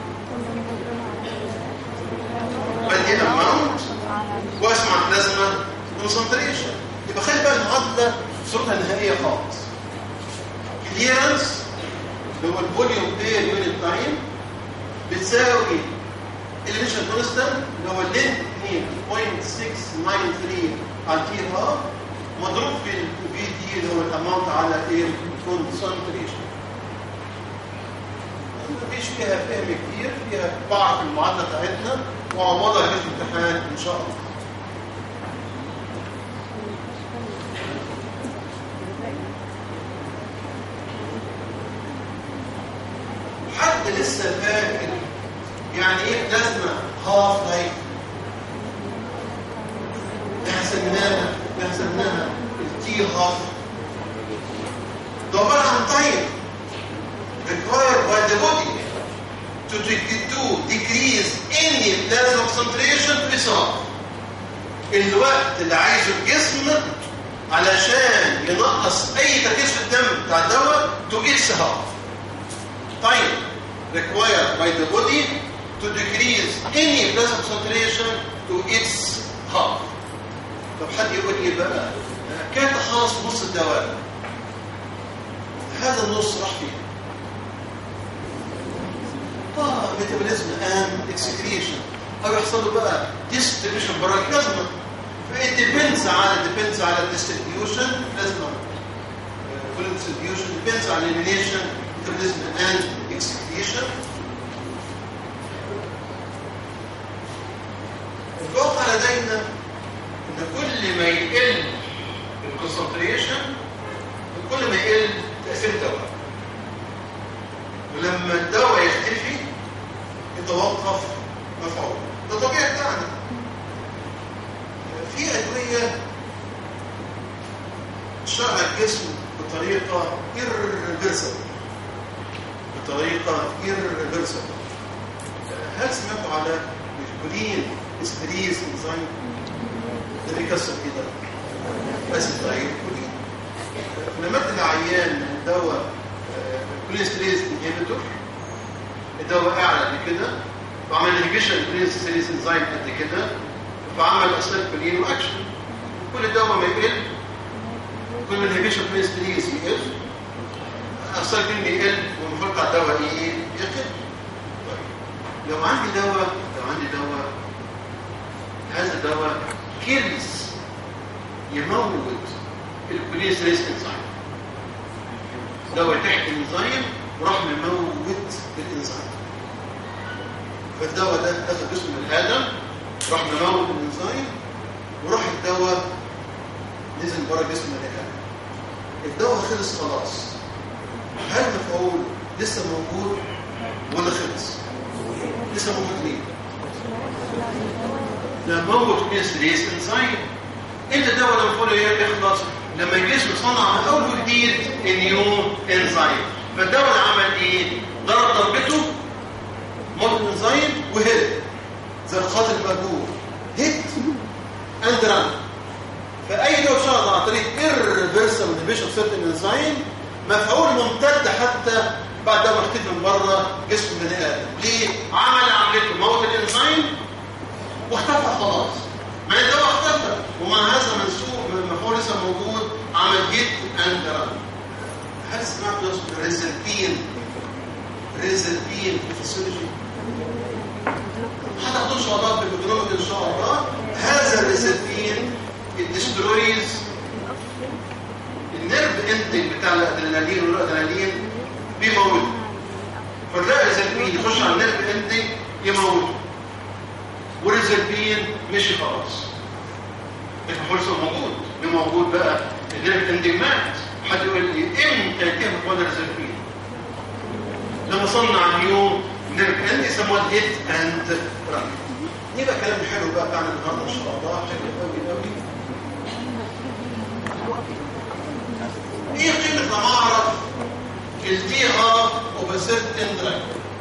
بدي اماونت واسمع بلازما كونسنتريشن يبقى خلي بقى المعادله صورتها النهائيه خالص كليرنس اللي هو الفوليوم بير يونت تايم بتساوي الانيشال كونستانت اللي هو اللين 2.693 على تي هاف مضروب في البي دي اللي هو الاماونت على ايه كونسنتريشن مفيش فيها فهم كتير فيها بعض المعادله بتاعتنا وعوضها في الامتحان ان شاء الله حد لسه فاكر يعني ايه بلازما هاف لايف احنا سميناها احنا سميناها التي هاف ده عباره عن تايم required by the body to, to, to decrease any plasma concentration to its half الوقت اللي عايزه الجسم علشان ينقص اي تركيز في الدم بتاع الدواء to its half time required by the body to decrease any plasma concentration to its half. طب حد يقول لي بقى كانت خلاص نص الدواء هذا النص راح فين؟ اه ميتابوليزم اند اكسكريشن او يحصل له بقى ديستريبيوشن بره البلازما فايت ديبندز على ديبندز على الديستريبيوشن بلازما كل ديستريبيوشن ديبندز على الاليمينيشن ميتابوليزم اند اكسكريشن الواقع لدينا ان كل ما يقل الكونسنتريشن كل ما يقل تاثير الدواء ولما الدواء يختفي يتوقف مفعول ده طبيعي بتاعنا في ادويه تشتغل الجسم بطريقه irreversible بطريقه irreversible هل سمعتوا على الكولين استريز انزيم ده بيكسر كده بس طريقه الكولين لما ادي العيان دواء كولين استريز انهبيتور الدواء اعلى من كده فعمل انهبيشن كولين استريز انزيم قد كده فعمل اصلا كولين واكشن كل دواء ما يقل كل ما انهبيشن كولين استريز يقل اصلا كولين يقل والمفروض على الدواء ايه يقل طيب لو عندي دواء لو عندي دواء هذا الدواء كيلز يموت الكولين ستريس انزيم دواء تحت الانزيم وراح مموت الانزيم فالدواء ده اخذ جسم من ادم راح مموت الانزيم وراح الدواء نزل بره جسم الادم الدواء خلص خلاص هل مفعول لسه موجود ولا خلص لسه موجود ليه لما موت كيسريس انزيم انت الدواء لما تقول يخلص لما الجسم صنع من اول وجديد النيو انزيم فالدواء اللي عمل ايه ضرب ضربته موت الانزيم وهرب زي القاتل المجهول هيت اند ران فاي دواء بيشتغل عن طريق irreversible inhibition of certain enzyme مفعول ممتد حتى بعد ما اختفى من بره جسم البني ادم ليه؟ عمل عمليه موت الانزيم واختفى خلاص ما الدواء اختفى ومع هذا منسوب مفعول لسه موجود عمل هيت اند ران هل سمعتوا اسمه ريزلبين ريزلبين في الفسيولوجي هتاخدوه ان شاء الله في البروجرام ان شاء الله هذا الريزلبين الدسترويز النيرف اندنج بتاع الادرينالين والادرينالين بيموته فتلاقي ريزلبين يخش على النيرف اندنج يموته وريزلبين مشي خلاص المفعول موجود موجود بقى النيرف اندنج مات حد يقول لي امتى كان مفعول ريزلبين لما صنع نيو نيرف اند يسموها هيت اند ران يبقى كلام حلو بقى بتاعنا النهارده ان شاء الله حلو قوي قوي ايه قيمه لما اعرف التي ار اوبسيت اندرايف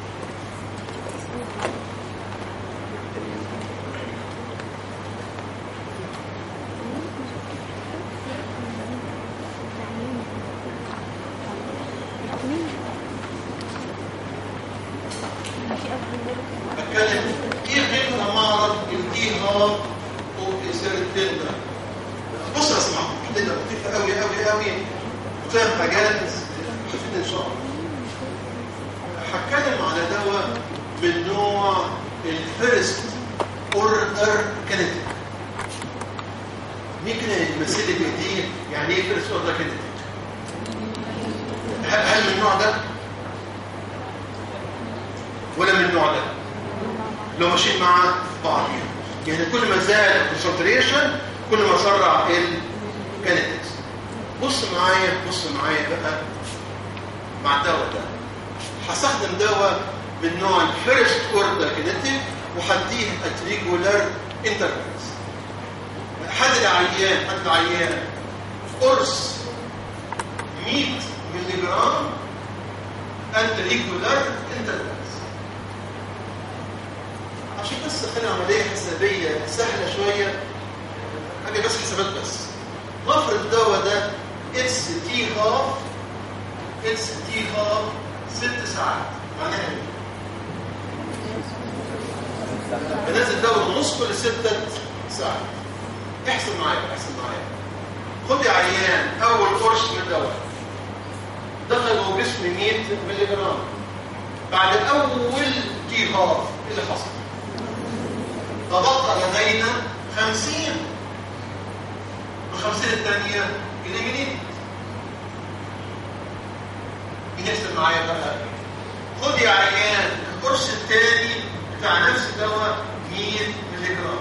اتكلم ايه قيمه لما اعرف التي ار اوبسيت اندرايف بص يا اسمع كده لطيفه قوي قوي قوي وفيها مجال ان شاء الله هتكلم على دواء من نوع الفيرست اوردر كينيتيك مين كده يمثل لي بايديه يعني ايه فيرست اوردر كينيتيك هل من النوع ده ولا من النوع ده لو ماشيين مع بعض يعني كل ما زاد الكونسنتريشن كل ما سرع الكينيتكس بص معايا بص معايا بقى مع الدواء ده هستخدم دواء من نوع الفيرست اوردر كينيتيك وهديه اتريجولار انترفيس حد العيان حد العيان قرص 100 مللي جرام انتريجولار انترفيس عشان بس خلي عمليه حسابيه سهله شويه حاجه بس حسابات بس نفرض الدواء ده اتس تي هاف اتس تي هاف ست ساعات معناها ايه؟ بنزل دواء نص كل ستة ساعات احسب معايا احسب معايا خد يا عيان اول قرص من الدواء دخل جوه جسم 100 مللي جرام بعد اول تي هاف ايه اللي حصل؟ تبقى لدينا 50 والخمسين الثانية إليمينيت بنحسب معايا بقى خد يا عيان القرص الثاني بتاع نفس الدواء 100 مللي جرام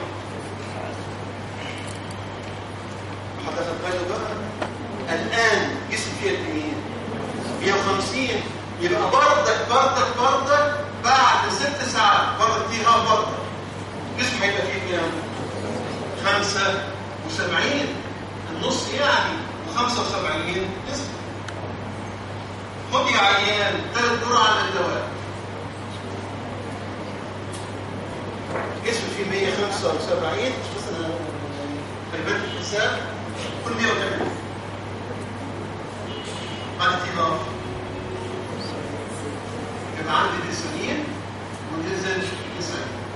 حضرتك باله بقى الآن جسم فيه الكمية 150 يبقى بردك بردك بردك بعد ست ساعات بردك فيها بردك جسم هيبقى فيه كام؟ 75 النص يعني و75 جسم خد يا عيان ثلاث جرعة من الدواء جسم فيه 175 مش بس انا كلمات الحساب كل 180 بعد اتفاق يبقى عندي 90 وننزل 90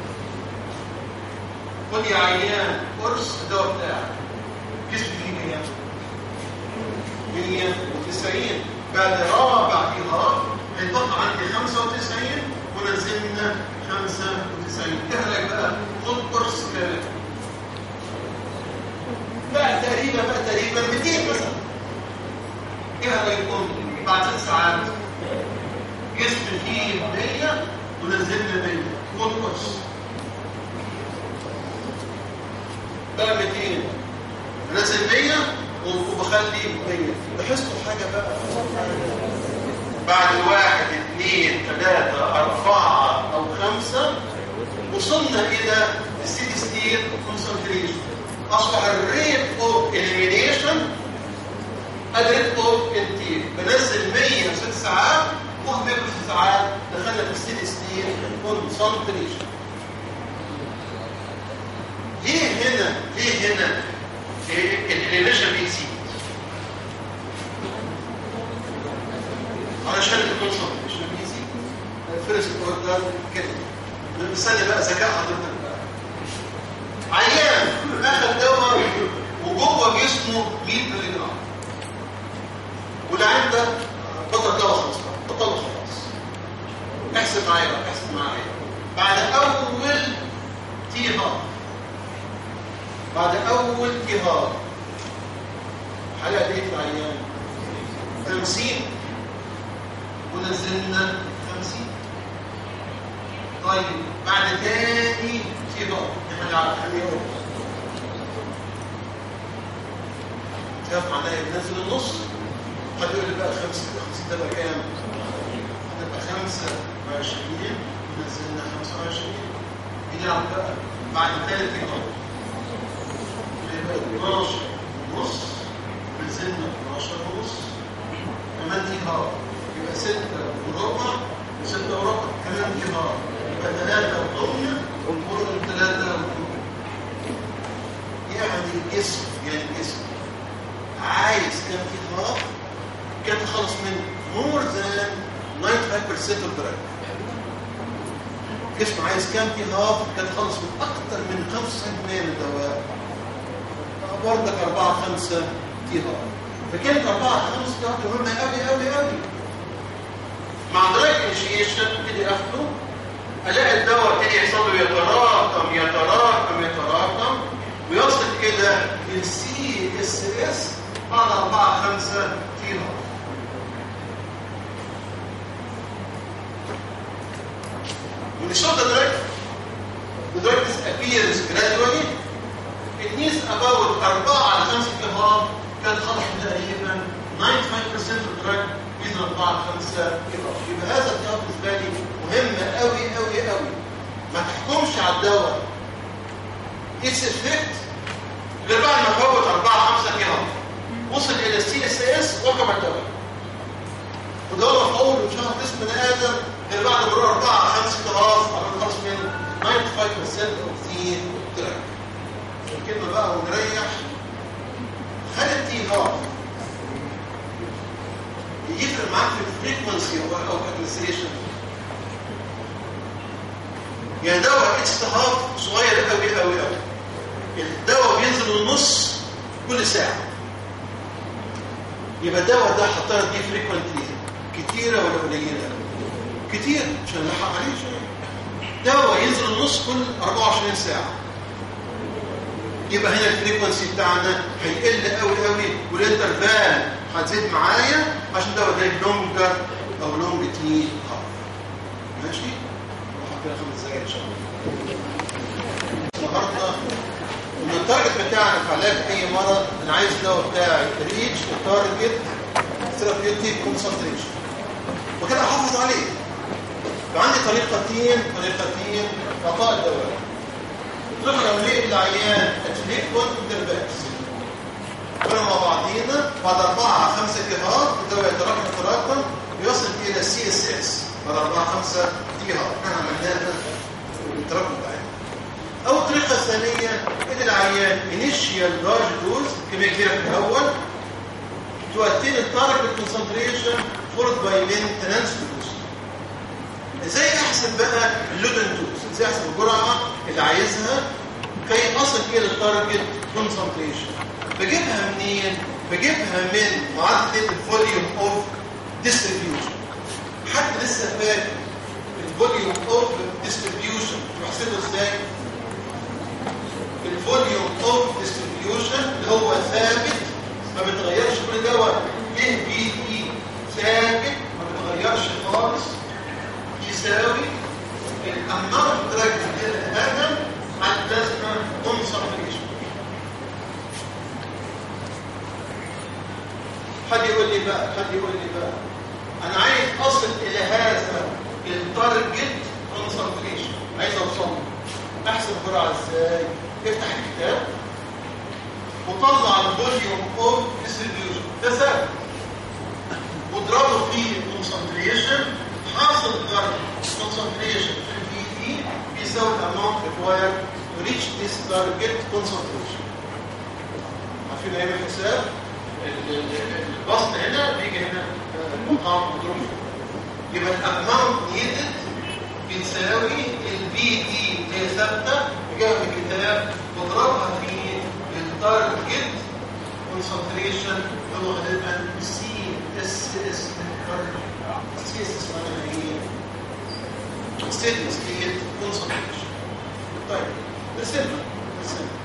خد يا عيان قرص الدواء بتاعك جسم فيه كام 190 بعد رابع إهراء هيطلع عندي 95 ونزلنا 95 اهلك بقى خد قرص كامل بقى تقريبا بقى تقريبا 200 مثلا اهلك يكون بعد ست ساعات جسم فيه 100 ونزلنا 100 خد قرص بقى 200 نزل 100 وبخلي 100 لاحظتوا حاجة بقى بعد واحد اثنين ثلاثة أربعة أو خمسة وصلنا إلى السيتي ستيت كونسنتريشن أصبح الريت أوف إليمينيشن الريت أوف انتيك بنزل 100 في ست ساعات واحد بياكل ست ساعات دخلنا في السيتي ستيت كونسنتريشن ليه هنا ليه هنا الكونسنتريشن ايزي الفيرست اوردر كده بنستنى بقى ذكاء حضرتك بقى عيان اخذ دواء وجوه جسمه 100 مللي جرام والعيان ده بطل دواء خلاص بقى بطل خلاص احسب معايا بقى احسب معايا بعد اول تي هار بعد اول تي هار حلقه ايه في العيان 50 ونزلنا 50 طيب بعد تاني في ضغط احنا عارفين شاف معناها ينزل النص قد يقول لي بقى 50 50 ده بقى كام؟ هتبقى 25 نزلنا 25 يلعب بقى بعد ثالث ضغط يبقى 12 ونص نزلنا 12 ونص كمان دي هار يبقى 6 وربع و6 وربع كمان دي هار يبقى 3 وربع ومرة 3 وربع يعني الجسم يعني الجسم عايز كام في هار كان تخلص من more than 95% of drug الجسم عايز كام في هار كان تخلص من اكتر من 95% من الدواء بردك 4 5 تي هار فكانت أربعة خمس دقائق مهمة قوي قوي قوي مع درايك انيشيشن ابتدي اخده الاقي الدواء ابتدي يحصل له يتراكم يتراكم يتراكم ويصل الى السي اس اس بعد أربعة خمسة تي When you stop the drug, the drug disappears gradually. It needs about 4 على 5 كهرباء كان خلص تقريبا 95% الدراج بين 4 5 يبقى هذا الدواء بالنسبه لي مهم قوي قوي قوي ما تحكمش على الدواء اتس افكت غير بعد ما فوت 4 5 كيلو وصل الى السي اس اس وقف الدواء ودواء مفعول وشهر جسم بني ادم غير بعد مرور 4 5 خلاص قبل خلص من 95% اوف ذا دراج الكلمه بقى ونريح خد التي هار يفرق معاك في الفريكونسي او ادمنستريشن يعني دواء اتش هاف صغير قوي قوي قوي الدواء بينزل النص كل ساعه يبقى الدواء ده حطها دي فريكونتلي كتيره ولا قليله كتير عشان نلحق عليه شويه دواء ينزل النص كل 24 ساعه يبقى هنا الفريكونسي بتاعنا هيقل قوي قوي والانترفال هتزيد معايا عشان ده ده لونجر او لونج تي هاف ماشي نروح كده خمس دقايق ان شاء الله النهارده ان التارجت بتاعنا في علاج اي مرض انا عايز الدواء بتاعي ريتش التارجت ثيرابيوتيك كونسنتريشن وكده احافظ عليه فعندي طريقتين طريقتين اعطاء الدواء نقرا ليه العيان اتليكون انترفاكس كنا مع بعضينا بعد أربعة خمسة جهات الدواء يتراكم يتراكم ويصل إلى سي اس اس بعد أربعة خمسة جهات احنا عملناها التراكم بتاعنا أو الطريقة الثانية إن العيان انيشيال لارج دوز كمية كبيرة في الأول تؤتين التارجت كونسنتريشن فورد باي مينتنانس دوز ازاي احسب بقى اللودن دوز ازاي احسب الجرعه اللي عايزها كي اصل الى التارجت كونسنتريشن بجيبها منين بجيبها من معادله الفوليوم اوف ديستريبيوشن حد لسه فاكر الفوليوم اوف ديستريبيوشن بحسبه ازاي الفوليوم اوف ديستريبيوشن اللي هو ثابت ما بيتغيرش كل دواء ال بي اي ثابت ما بيتغيرش خالص يساوي الامنار دراج الادم على البلازما كونسنتريشن حد يقول لي بقى حد يقول لي بقى انا عايز اصل الى هذا التارجت كونسنتريشن عايز اوصل احسب الجرعه ازاي افتح الكتاب وطلع الفوليوم اوف ديستريبيوشن ده ثابت واضربه في الكونسنتريشن حاصل ضرب concentration في البي اي بيساوي الاماونت required to reach this target concentration عارفين ايه الحساب البسط هنا بيجي هنا المقام مضروب كونسنتريشن هو غالبا سي اس اس سي اس اس معناها ايه؟ ستيدي ستيت كونسنتريشن طيب نرسمها نرسمها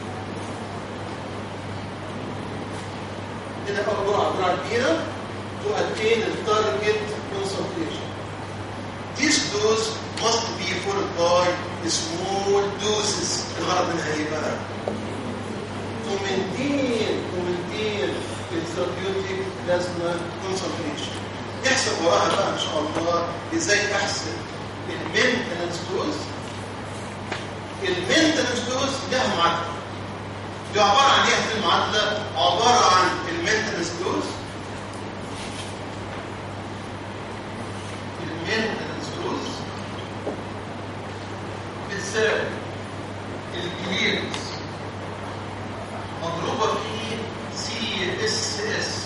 هنا اول جرعه جرعه كبيره to attain the target concentration. This dose must be followed by small doses. الغرض منها ايه بقى؟ To maintain to maintain the therapeutic plasma concentration. يحسب وراها بقى ان شاء الله ازاي احسب المينتنس دوز المينتنس دوز لها معادله دي عباره عن ايه في المعادله؟ عباره عن المينتنس دوز المينتنس دوز بتساوي الكليرنس مضروبه في سي اس اس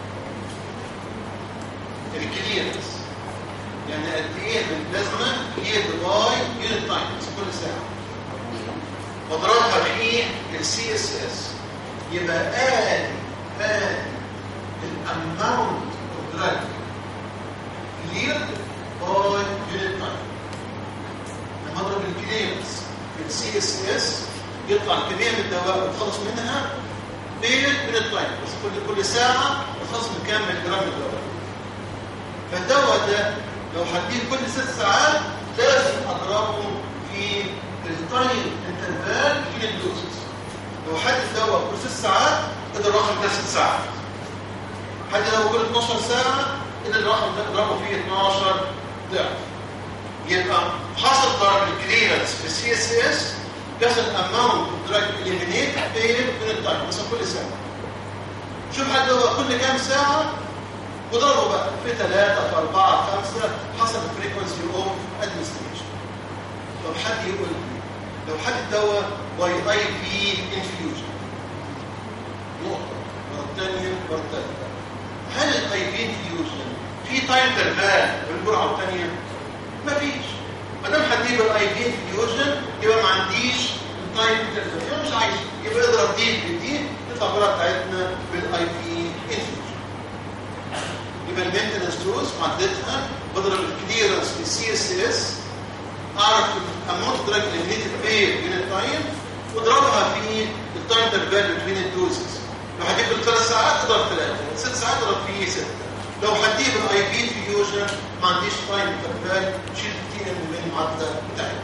الكليرنس يعني قد ايه من البلازما كلير باي يونت تايم كل ساعه مضربها في السي اس اس يبقى ادي ادي الاماونت اوف دراج cleared by unit time لما اضرب الكليرنس في السي اس اس يطلع الكميه من الدواء وتخلص منها بيرد من التايم بس كل كل ساعه تخلص من كام من جرام الدواء فالدواء ده لو هديه كل ست ساعات لازم اضربه في التايم انترفال بين الدوزز لو حد الدواء كل ست ساعات قدر الرقم ده ست ساعات حد لو كل 12 ساعه قدر الرقم ده اضربه فيه 12 ضعف يبقى حاصل ضرب الكليرنس في السي اس اس بيحصل اماونت دراج اليمينيت بين من التايم مثلا كل ساعه شوف حد هو كل كام ساعه وضربه بقى في ثلاثة في أربعة في خمسة حسب الفريكونسي اوف ادمنستريشن لو حد يقول لي لو حد الدواء باي اي في انفيوجن نقطة مرة ثانية مرة ثالثة هل الاي في انفيوجن في تايم ترفال بالجرعة الثانية؟ مفيش ما دام هتجيب الاي في انفيوجن يبقى ما عنديش التايم ترفال يبقى مش عايز يبقى اضرب دي بدي تطلع الجرعة بتاعتنا بالاي في انفيوجن يبقى المينتنس دوز معدتها بضرب الكليرنس في السي اس اس اعرف الاماونت دراج اليمينيتد بير يونت تايم واضربها في التايم ترفال بين الدوزز لو هجيب الثلاث ساعات اضرب ثلاثه ست ساعات اضرب فيه سته لو هجيب الاي بي فيوجن ما عنديش تايم ترفال شيل تي ام من المعادله بتاعتي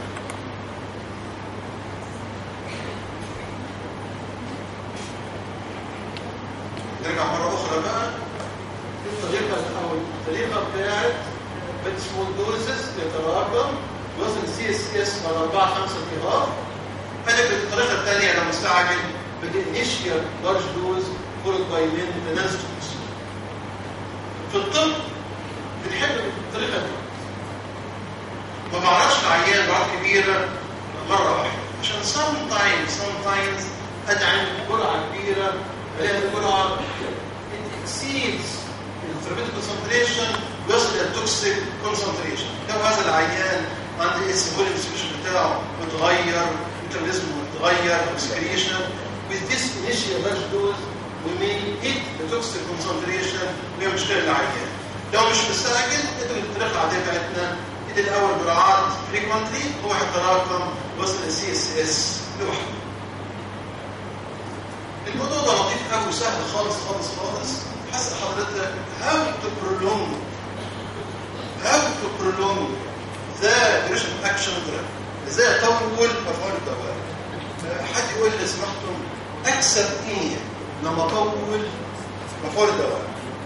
نرجع مره اخرى بقى الطريقه او الطريقه بتاعت سمول دوزز يتراكم يوصل سي اس اس على 4 5 انتظار انا بالطريقه الثانيه انا مستعجل بدي انيشيال لارج دوز فولد باي مينتنس دوز في الطب بنحب الطريقه دي ما بعرفش العيان جرعات كبيره مره واحده عشان سام تايمز سام تايمز ادعم جرعه كبيره الاقي الجرعه exceeds الثيرابيوتيك كونسنتريشن ويصل الى التوكسيك كونسنتريشن لو هذا العيان عنده اس فوليوم ديستريبيوشن بتاعه متغير ميتابوليزم متغير سكريشن with this initial large dose we may hit the toxic concentration وهي مشكله للعيان لو مش مستعجل ادخل الطريقه العاديه بتاعتنا ادي الاول جرعات فريكونتلي هو هيتراكم وصل للسي اس اس لوحده الموضوع ده لطيف قوي وسهل خالص خالص خالص حسب حضرتك how to prolong how to prolong the duration of action drug ازاي اطول مفعول الدواء حد يقول لي سمحتم اكسب ايه لما اطول مفعول الدواء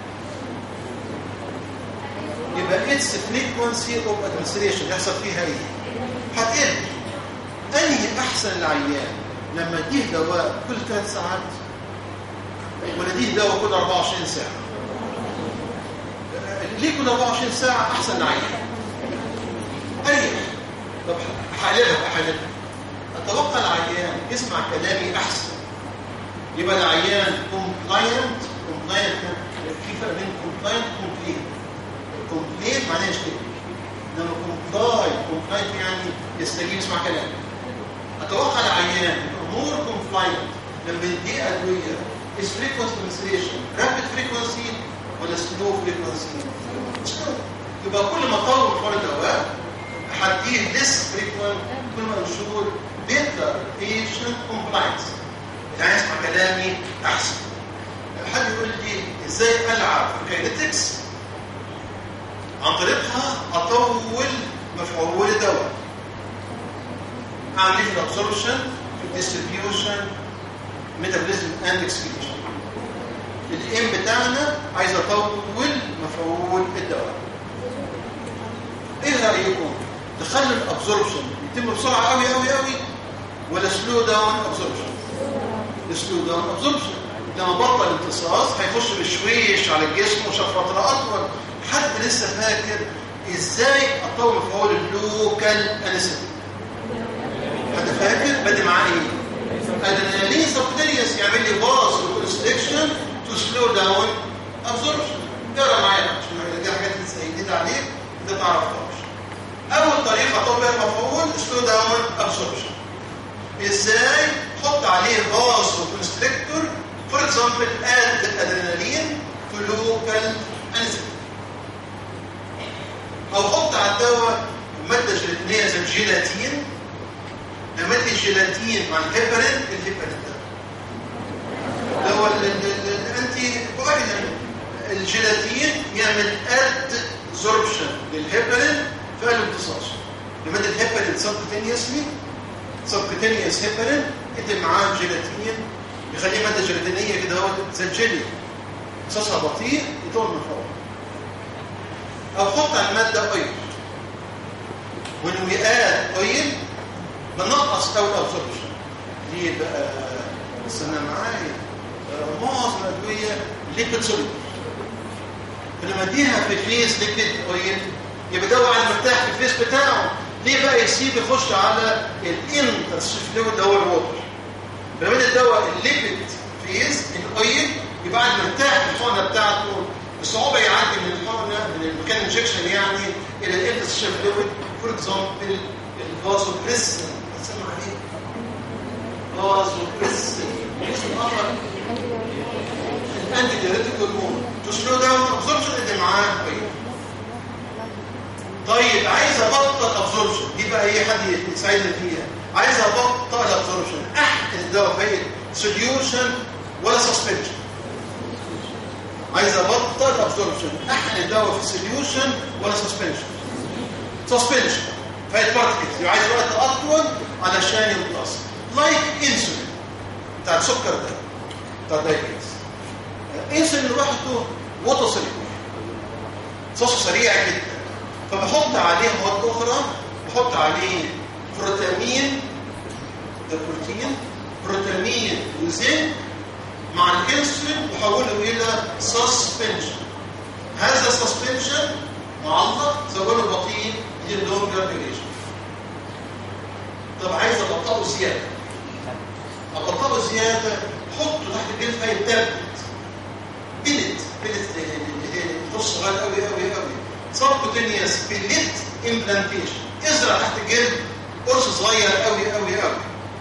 يبقى اتس فريكونسي اوف ادمنستريشن يحصل فيها ايه هتقل انهي احسن العيان لما اديه دواء كل ثلاث ساعات ولا اديه دواء كل 24 ساعه ليه كل 24 ساعه احسن العيان اريح طب هحللها هحللها اتوقع العيان يسمع كلامي احسن يبقى العيان كومبلاينت كومبلاينت في فرق بين كومبلاينت وكومبلين كومبلين معناه يشتكي انما كومبلاي كومبلاينت يعني يستجيب يسمع كلامي اتوقع العيان مور كومبلاينت لما يديه ادويه is frequency administration rapid frequency ولا slow frequency slow يبقى كل ما طول حوار الدواء هديه less frequent كل ما ensure better patient compliance يعني اسمع كلامي احسن حد يقول لي ازاي العب في كاينتكس عن طريقها اطول مفعول الدواء اعمل ايه في الابسوربشن في الديستريبيوشن ميتابوليزم اند اكسكريشن الايم بتاعنا عايز اطول مفعول الدواء ايه رايكم نخلي الابسوربشن يتم بسرعه قوي قوي قوي ولا سلو داون ابسوربشن سلو داون ابسوربشن لما بطل امتصاص هيخش بشويش على الجسم وشاف فتره اطول حد لسه فاكر ازاي اطول مفعول اللوكال انستيك حد فاكر بدي معاه ايه ادرينالين سبكتيريوس يعمل لي باص وكونستريكشن تو سلو داون ابسوربشن اقرا معايا عشان دي حاجات لسه جديده عليك انت ما تعرفهاش اول طريقه اطول بيها المفعول سلو داون ابسوربشن ازاي حط عليه باص وكونستريكتور فور اكزامبل اد ادرينالين تو لوكال انستيك او حط على الدواء ماده جيلاتينيه زي الجيلاتين نمد الجيلاتين مع الهيبرين الهيبرين ده هو الانتي كواجولانت الجيلاتين يعمل اد زوربشن للهيبرين في الامتصاص نمد الهيبرين سبكتينيوسلي سبكتينيوس هيبرين ادي معاه جيلاتين يخليه ماده جيلاتينيه كده هو زي الجيلي امتصاصها بطيء يطول من فوق او حط على الماده اويل when we add oil بنقص اول absorption ليه بقى استنى معايا معظم الادويه ليبيد سوليد فلما اديها في فيس ليبيد اويل يبقى دواء على مرتاح في الفيس بتاعه ليه بقى يسيب يخش على الانترس فلويد اللي هو الوتر فلما ادي الدواء الليبيد فيس الاويل يبقى قاعد مرتاح في الحقنه بتاعته بصعوبه يعدي من الحقنه من المكان انجكشن يعني الى الانترس فلويد فور اكزامبل الفازوبريسن سمع عليه فازوبريسن اسم اخر الانتي ديوريتيك هرمون تسلو داون ابزوربشن اللي معاه طيب طيب عايز ابطل ابزوربشن دي بقى ايه حد يساعدني فيها عايز ابطل ابزوربشن احقن الدواء في سوليوشن ولا سسبنشن عايز ابطل ابزوربشن احقن الدواء في سوليوشن ولا سسبنشن سسبنشن فايت بارتكلز يبقى عايز وقت اطول علشان يمتص لايك انسولين بتاع السكر ده بتاع الدايبيتس انسولين لوحده وطه سريع صوصه سريع جدا فبحط عليه مواد اخرى بحط عليه بروتامين ده بروتين بروتامين وزنك مع الانسولين وحوله الى سسبنشن هذا السسبنشن معلق زوال بطيء للونجر ديوريشن طب عايز ابطئه زياده ابطئه زياده حطه تحت الجلد فيتبت بلت بلت قرص صغير قوي قوي قوي سبكوتينيوس بلت امبلانتيشن ازرع تحت الجلد قرص صغير قوي قوي قوي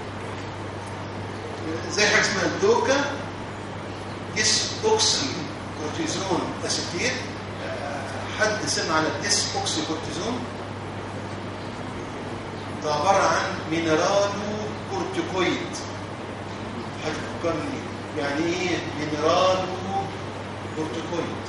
زي حاجه اسمها الدوكا ديس اوكسي كورتيزون اسيتيت حد سمع عن الديس اوكسي كورتيزون ده عباره عن مينرالو كورتيكويد حد فكرني يعني ايه مينرالو كورتيكويد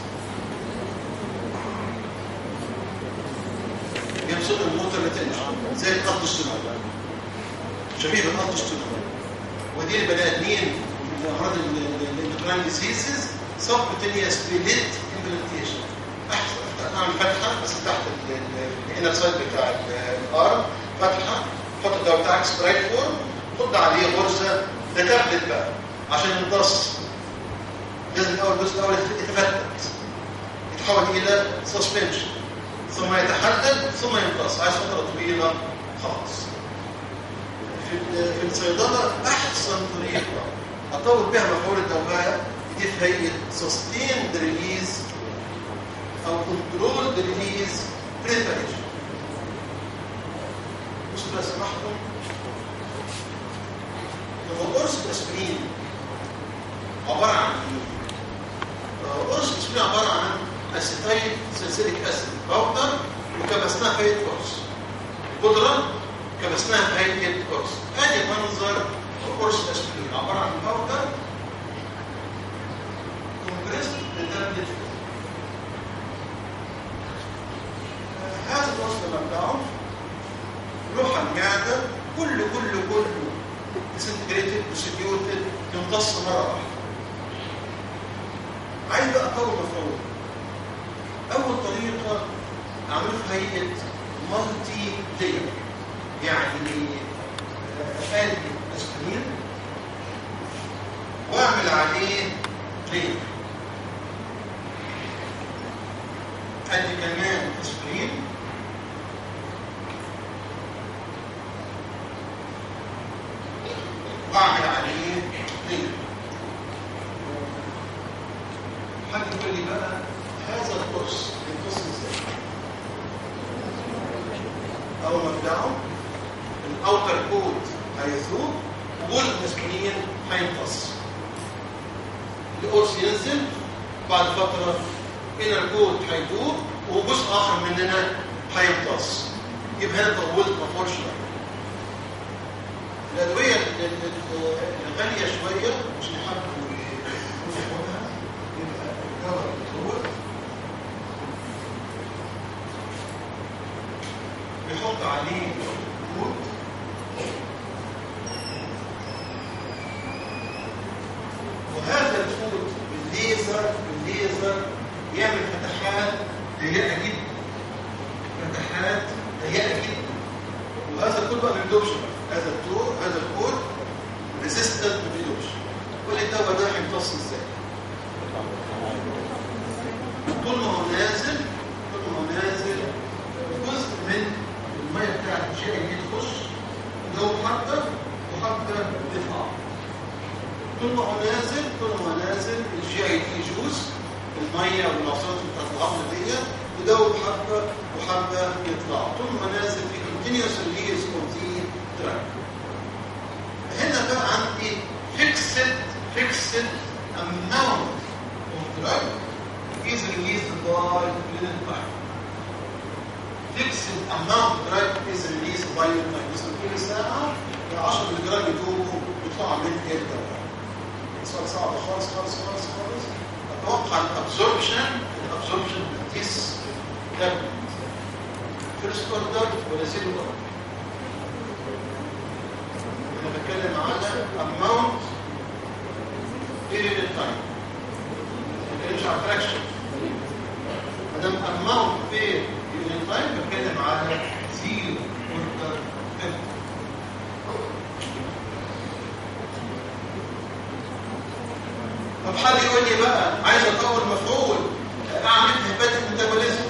يمسك الموتر ريتنشن زي الالدوستيرون شبيه بالالدوستيرون ودي البني ادمين امراض الاندوكراين ديزيزز سبكوتينيوس بليت امبلانتيشن احسن اعمل فتحه بس تحت الانر سايد بتاع الارم فتحه حط الدواء بتاعك سبرايت فورم حط عليه غرزه ده تابلت بقى عشان يمتص لازم الاول الجزء الاول يتفتت يتحول الى سسبنشن ثم يتحدد ثم يمتص عايز فتره طويله خلاص في في الصيدله احسن طريقه اطور بها مفعول الدواء دي في هيئه سستيند ريليز او كنترول ريليز بريباريشن بصوا لو سمحتم هو قرص الاسبرين عباره باودر وكبسناها في هيئه قرص بودره كبسناها في هيئه قرص ادي منظر قرص الاسبرين عباره عن باودر كومبريس لدرجه هذا القرص لما بتاعه يروح على المعده كله كله كله ديسنتجريتد وسيديوتد يمتص مره واحده عايز بقى اطور مفعول اول طريقه اعمله في هيئه مالتي لاير يعني افادي اسبرين واعمل عليه لاير ادي كمان اسبرين واعمل عليه لاير حد يقول لي بقى هذا القرص ينقص ازاي اول ما ابدعه الاوتر كود هيثوب وجزء مسكين هينقص القرص ينزل بعد فتره انر كود هيدوب وجزء اخر مننا هيمتص يبقى هنا طولت مفعول شويه الادويه الغاليه شويه مش نحب نفهمها يبقى الكفر بتروح بيحط عليه كود وهذا الكود بالليزر بالليزر يعمل فتحات ضيقه جدا فتحات ضيقه جدا وهذا الكود بقى ما بيدوبش هذا الدور هذا الكود ريزيستنت ما بيدوبش كل الدواء ده هيمتص ازاي طول ما هو نازل طول ما هو نازل جزء من الميه بتاعت الجي اي دي تخش جو حبه وحبه تطلع طول ما هو نازل طول ما هو نازل الجي اي دي جوز الميه والعصارات بتاعت العظم دي تدوب حبه وحبه يطلع طول ما هو نازل في continuous release of the drug هنا بقى عندي fixed fixed amount of drug is released by within time. Fixed amount of drug is released by within time. مثلا كل ساعة 10 ملي جرام يدوبوا يطلعوا من الدواء. سؤال صعب خالص خالص خالص خالص. أتوقع الابزوربشن الابزوربشن بتقيس تابلت. فيرست اوردر ولا زيرو اوردر؟ أنا بتكلم على amount period of time. مش على فراكشن ما دام اماونت بير يونت تايم بتكلم على زيرو اوردر طب حد يقول لي بقى عايز اطور مفعول اعمل هيباتيك ميتابوليزم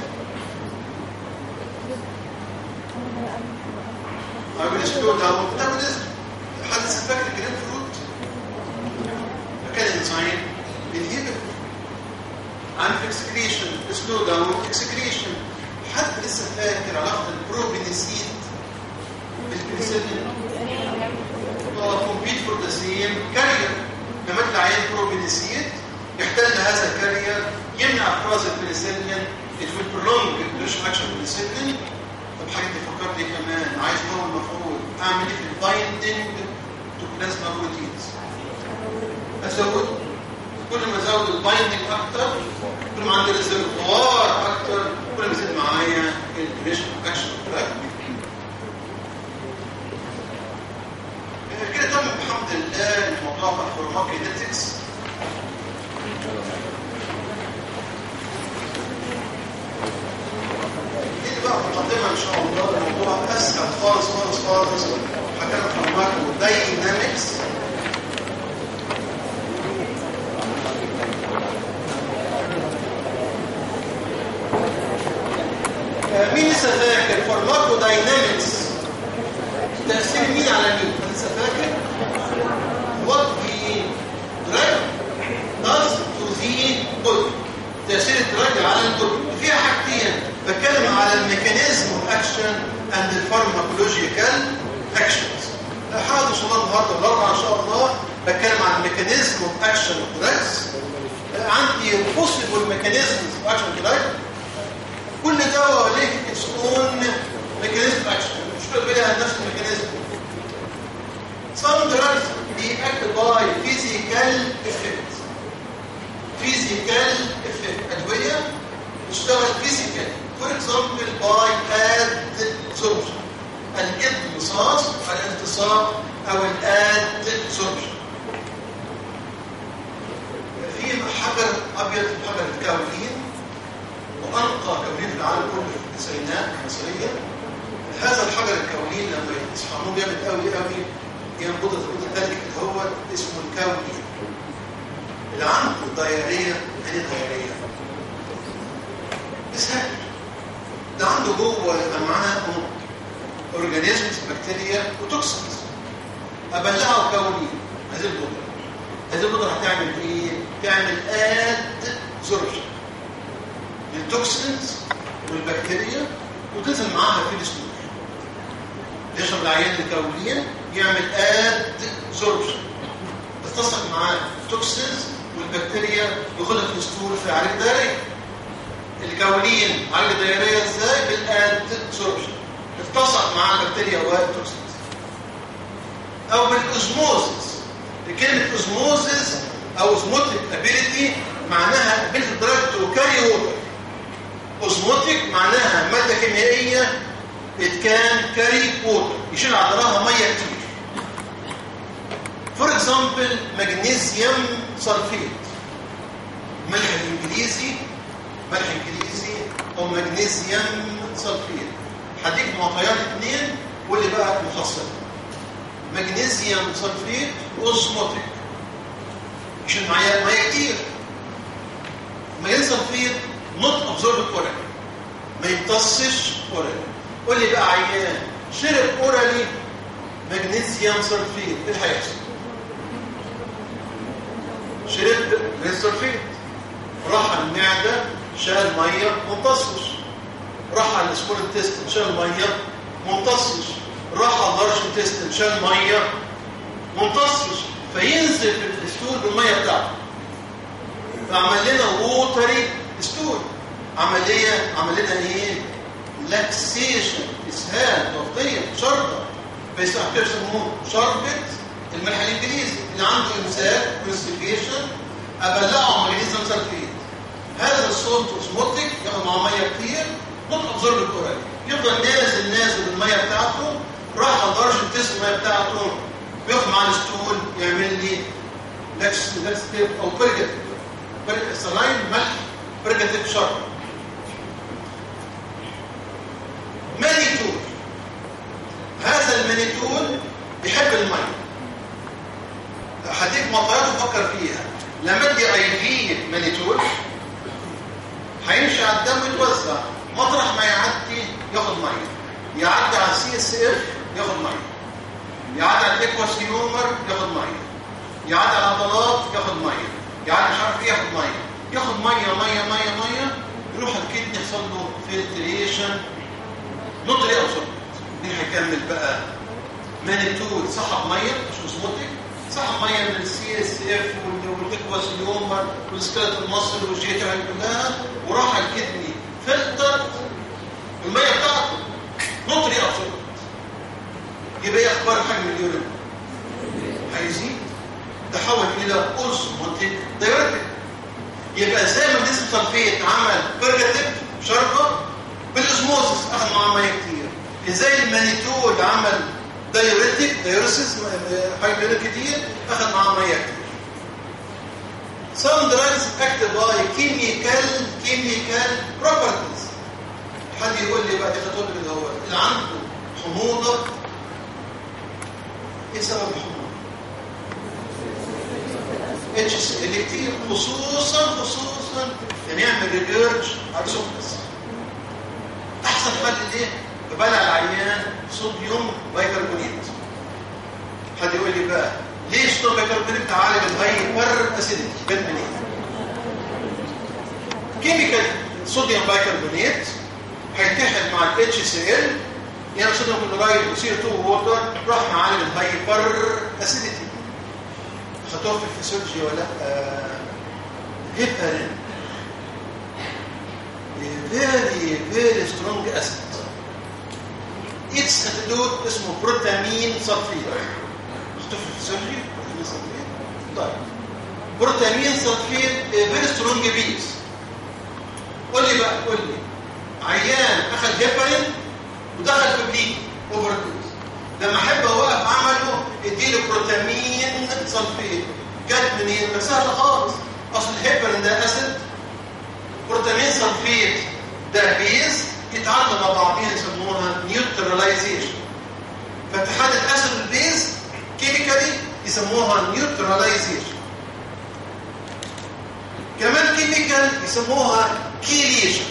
اعمل سلو داون ميتابوليزم حد لسه فاكر الجرين فروت مكان الانسان بينهبط عن اكسكريشن سلو داون اكسكريشن حد لسه فاكر علاقه البروبينيسيد بالبنسلين كومبيت فور ذا سيم كارير لما تطلع عين بروبينيسيد يحتل هذا الكارير يمنع افراز البنسلين it will prolong the duration action of البنسلين طب حاجه تفكرت لي كمان عايز نوع مفعول اعمل ايه في البايندنج تو بلازما بروتينز ازود كل ما ازود البايندنج اكتر كل ما عندي ريزرفوار اكتر كل ما يزيد معايا الديوريشن اكشن تراك كده تم بحمد الله الموضوع بتاع الفارماكينetics دي بقى مقدمه ان شاء الله الموضوع اسهل خالص خالص خالص حكايه فارماكو داينامكس مين لسه فاكر فارماكو داينامكس تأثير مين على مين لسه فاكر what the drug does to the body تأثير الدراج على البودي فيها حاجتين بتكلم على الميكانيزم اوف اكشن اند الفارماكولوجيكال اكشنز هحاول ان شاء الله النهارده الاربعاء ان شاء الله بتكلم عن الميكانيزم اوف اكشن اوف دراجز عندي possible mechanisms of action of drug كل دواء له اتس اون ميكانيزم اكشن مش كل بيها نفس الميكانيزم Some drugs react by physical effect. Physical effect. أدوية تشتغل physical. For example, by adsorption. الامتصاص الامتصاص أو الادsorption. في حجر أبيض حجر الكاولين وأنقى كاولين في العالم كله في التسعينات المصرية. هذا الحجر الكاولين لما يصحنوه جامد قوي قوي ينبض الخطوط الثالث اللي هو اسمه الكوني اللي عنده ضيارية يعني ضيارية اسهل ده عنده جوه الأمعاء اورجانيزمز بكتيريا وتوكسينز أبلعه كوني هذه البودرة هذه البودرة هتعمل ايه؟ تعمل اد زوربشن للتوكسينز والبكتيريا وتنزل معاها في السلوك يشرب العيان الكونية يعمل اد زوربشن تتصق معاه التوكسينز والبكتيريا ياخدها في الستول في علاج الدايريه الكونين علاج الدايريه ازاي بالاد زوربشن تتصق معاه البكتيريا والتوكسينز او بالاوزموزس كلمه اوزموزس او اوزموتيك ابيليتي معناها ابيليتي دراج تو كاري ووتر اوزموتيك معناها ماده كيميائيه it can carry water يشيل عضلها ميه كتير فور اكزامبل مغنيسيوم سلفيت ملح الانجليزي ملح انجليزي او مغنيسيوم سلفيت هديك معطيات اثنين واللي بقى مفصل مغنيسيوم سلفيت اوزموتيك يشيل معايا ميه كتير مغنيسيوم سلفيت نوت ابزورب اورالي ما يمتصش اورالي قول لي بقى عيان شرب اورالي مغنيسيوم سلفيت ايه اللي هيحصل شرب السلفيت راح على المعده شال ميه ما امتصش راح على السمول انتستين شال ميه ما امتصش راح على اللارج انتستين شال ميه ما امتصش فينزل في الستول بالميه بتاعته فعمل لنا ووتري ستول عمليه عمل لنا ايه لاكسيشن اسهال تغطيه شربه بيسموها كده يسموه شربه الملح الانجليزي اللي عنده امساك كونستيبيشن ابلعه مغنيسيوم سلفيت هذا الصوت اوزموتيك ياخد معاه ميه كتير نوت ابزورب الاورالي يفضل نازل نازل الميه بتاعته راح على درجه التست الميه بتاعته بياخد معاه الستول يعمل لي لاكس لاكستيف او برجت برجت سلاين ملح برجتيف شرب مانيتول هذا المانيتول بيحب الميه هديك معطيات تفكر فيها لما ادي اي في مانيتول هيمشي على الدم ويتوزع مطرح ما يعدي ياخد ميه يعدي على السي اس اف ياخد ميه يعدي على الاكواس هيومر ياخد ميه يعدي على العضلات ياخد ميه يعدي مش عارف ايه ياخد ميه ياخد ميه ميه ميه ميه يروح الكدني يحصل له فلتريشن نوت ري مين هيكمل بقى مانيتول سحب ميه مش اوزموتيك سحب ميه من السي اس اف والاكواس هيومر والسكلت المصري والجيتا كلها وراح الكدني فلتر الميه بتاعته نوت ري يبقى ايه اخبار حجم اليورين هيزيد تحول الى اوزموتيك دايوريتك يبقى زي ما الجسم صلفيت عمل بيرجاتيف شربه بالاسموسس اخذ معاه ميه كتير ازاي المانيتول عمل دايوريتك دايوريسيس هايبرين كتير اخذ معاه ميه كتير some drugs act by chemical chemical properties حد يقول لي بقى دي خطوه اللي هو اللي عنده حموضه ايه سبب الحموضه اتش سي اللي كتير خصوصا خصوصا يعني يعمل ريجيرج على سكر احسن حل ليه ببلع العيان صوديوم بايكربونات حد يقول لي بقى ليه صوديوم بايكربونات تعالج الهايبر اسيديتي جت منين كيميكال صوديوم بايكربونات هيتحد مع الاتش سي ال يعني صوديوم كلورايد وسير 2 ووتر راح معالج الهايبر اسيديتي خدوها في الفسيولوجي ولا لا هيبارين a very very strong acid its antidote اسمه بروتامين صلفيت شفتوا في السيرجي بروتامين صلفيت طيب بروتامين صلفيت a very strong base قول لي بقى قول لي عيان اخذ هيبرين ودخل في بليد اوفر دوز لما احب اوقف عمله اديله بروتامين صلفيت جت منين؟ ما سهله خالص اصل الهيبرين ده اسيد بروتامين صلفيت ده بيز يتعاملوا مع بعضهم يسموها نيوتراليزيشن فاتحاد الاسيد والبيز كيميكالي يسموها نيوتراليزيشن كمان كيميكال يسموها كيليشن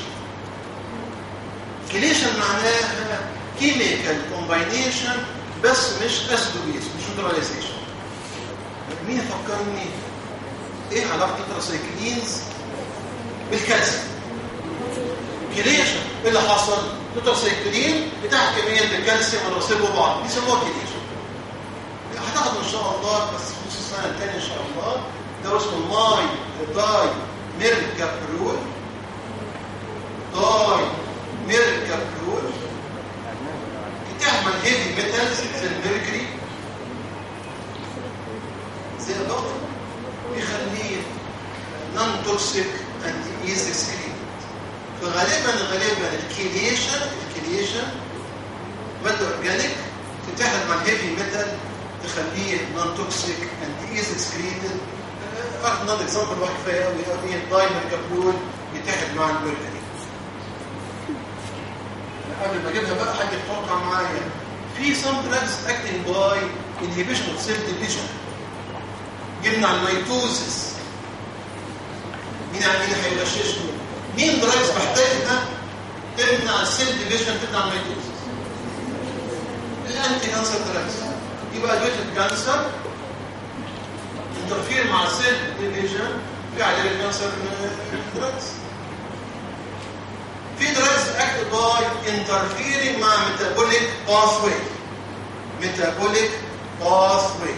كيليشن معناها كيميكال كومباينيشن بس مش اسيد وبيز مش نيوتراليزيشن مين يفكرني ايه علاقه التراسايكلينز بالكالسيوم كيليشن ايه اللي حصل التراسايكلين بتاع كميه الكالسيوم والرصيد وبعض بيسموها كيليشن هتاخده ان شاء الله بس في نص السنه الثانيه ان شاء الله ده اسمه ماي داي ميركابرول داي ميركابرول بتعمل هيفي ميتالز زي الميركوري زي الضغط بيخليه نون توكسيك اند ايزي سكرين فغالبا غالبا الكيليشن الكيليشن ماده اورجانيك تتحد مع الهيفي ميتال تخليه نون توكسيك اند ايزي سكريتد اخذ نون اكزامبل واحد كفايه قوي قوي الدايمر كابلول يتحد مع الميركوري قبل ما اجيبها بقى حد يتوقع معايا في سم دراجز اكتنج باي انهبيشن اوف سيل ديفيجن يمنع الميتوزس مين مين هيغششني مين دراجز بحتاجها تمنع السيل ديفيجن تمنع الميتوزس الانتي كانسر دراجز يبقى ادويه الكانسر انترفير مع السيل ديفيجن في علاج الكانسر دراجز في دراجز اكت باي انترفيرنج مع ميتابوليك باثوي ميتابوليك باثوي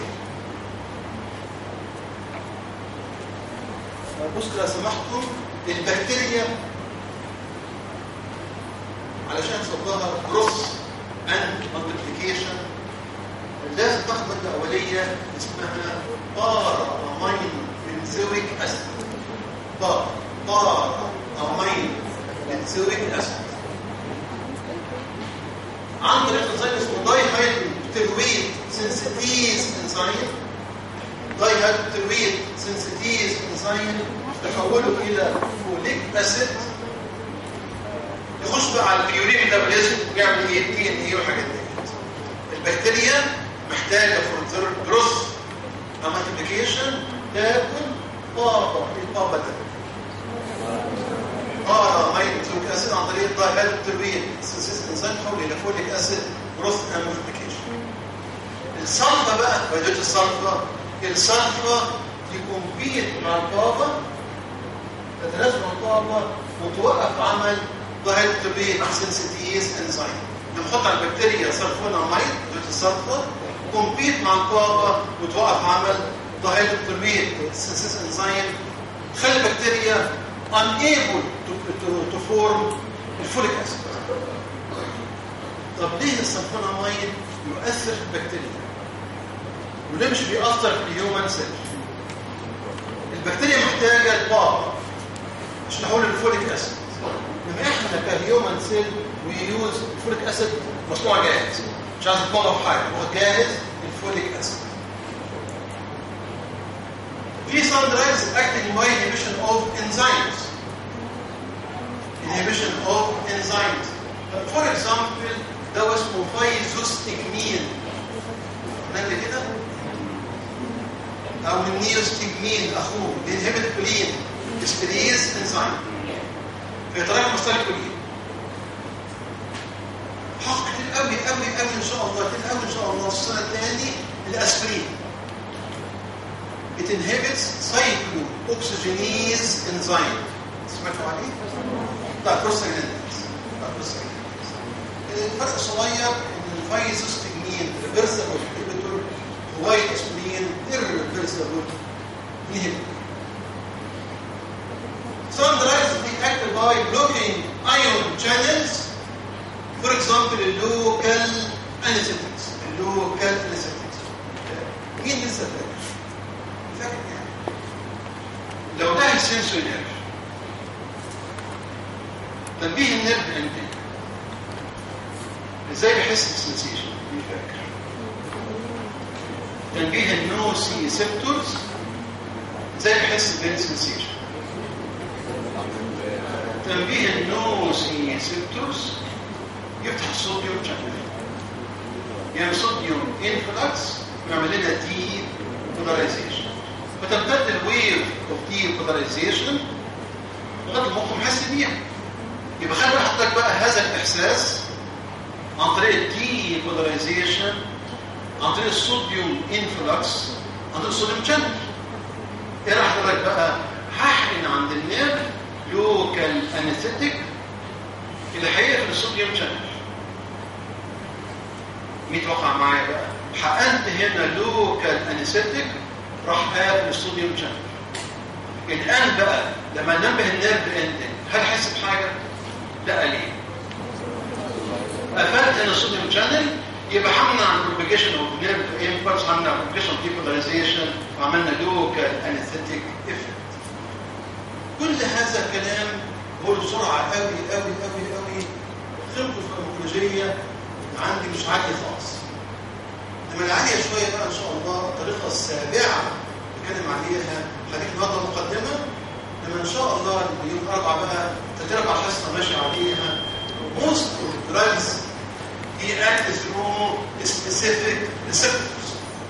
بص لو سمحتم البكتيريا علشان تصدها جروس اند مالتيبيكيشن لازم تاخد ماده اوليه اسمها بارا امين بنزويك اسيد بارا بارا امين بنزويك اسيد عن طريق انزيم اسمه داي هيدروتيرويد سنسيتيز انزيم داي هيدروتيرويد سنسيتيز انزيم تحوله الى فوليك اسيد يخش بقى على البيورين ميتابوليزم ويعمل ايه دي ان ايه والحاجات دي البكتيريا محتاجه فور جروث مالتيبيكيشن تاكل بابا البابا ده اه مايتروك اسيد عن طريق الدايهيدروتيرويد سنسيس انزيم تحول الى فوليك اسيد جروث مالتيبيكيشن الصلفه بقى فائده الصلفه الصلفه تكمبيت مع البابا تتناسب مع البابا وتوقف عمل دايهيدروتيرويد سنسيتيز انزيم بنحط على البكتيريا سلفوناميد ذات الصلفه كومبيت مع البابا وتوقف عمل دايهيدروتيرويد سنسيس انزيم تخلي البكتيريا unable to, to, to form الفوليك اسيد طب ليه السلفوناميد يؤثر في البكتيريا وليه مش بيأثر في الهيومن سيل البكتيريا محتاجه البابا عشان تحول الفوليك اسيد لما احنا كهيومن سيل ويوز الفوليك اسيد مصنوع جاهز مش عايز تطلع حاجه هو جاهز الفوليك اسيد في some drugs acting by inhibition of enzymes inhibition of enzymes for example ده اسمه فايزوستجمين قلنا كده او النيوستجمين اخوه بينهبت كولين استريز انزيم في طريقه مصدر الكولين حق كتير قوي قوي قوي ان شاء الله كتير قوي ان شاء الله في السنه الثانيه الاسبرين it inhibits cyclooxygenase enzyme سمعتوا عليه؟ لا بروستاجلاندينز لا بروستاجلاندينز الفرق صغير ان الفايزوستجمين ريفرسبل انهبيتور وايت اسبرين irreversible inhibitor Some drugs they act by blocking نروح لللوكال انستكس اللوكال انستكس مين لسه فاكر؟ فاكر يعني لو ده السنسوري نيرف تنبيه النيرف عندي ازاي بيحس بالسنسيشن مين فاكر تنبيه النو سي سيبتورز ازاي بيحس بالسنسيشن تنبيه النو سي سيبتورز يفتح الصوديوم شانل يعني صوديوم انفلكس ويعمل لنا دي بولاريزيشن فتمتد الويف اوف دي بولاريزيشن لغايه المخ محس بيها يبقى خلي حضرتك بقى هذا الاحساس عن طريق الدي بولاريزيشن عن طريق الصوديوم انفلكس عن طريق الصوديوم شانل ايه راح حضرتك بقى هحقن عند النيرف لوكال انستيك اللي هيقفل الصوديوم شانل مين توقع معايا بقى حقنت هنا لوكال انستيك راح قافل الصوديوم شانل الان بقى لما ننبه النيرف اندنج هل حس بحاجه لا ليه قفلت هنا الصوديوم شانل يبقى حملنا عن بروبيجيشن اوف نيرف امبلس حملنا عن بروبيجيشن ديبولاريزيشن وعملنا لوكال انستيك افكت كل هذا الكلام هو بسرعه قوي قوي قوي قوي قيمته الفارماكولوجيه عندي مش عاليه خالص لما العاليه شويه بقى ان شاء الله الطريقه السابعه بتكلم عليها هديك النهارده مقدمه لما ان شاء الله اليوم الاربعاء بقى تتربع حصه ماشيه عليها most of drugs act through specific receptors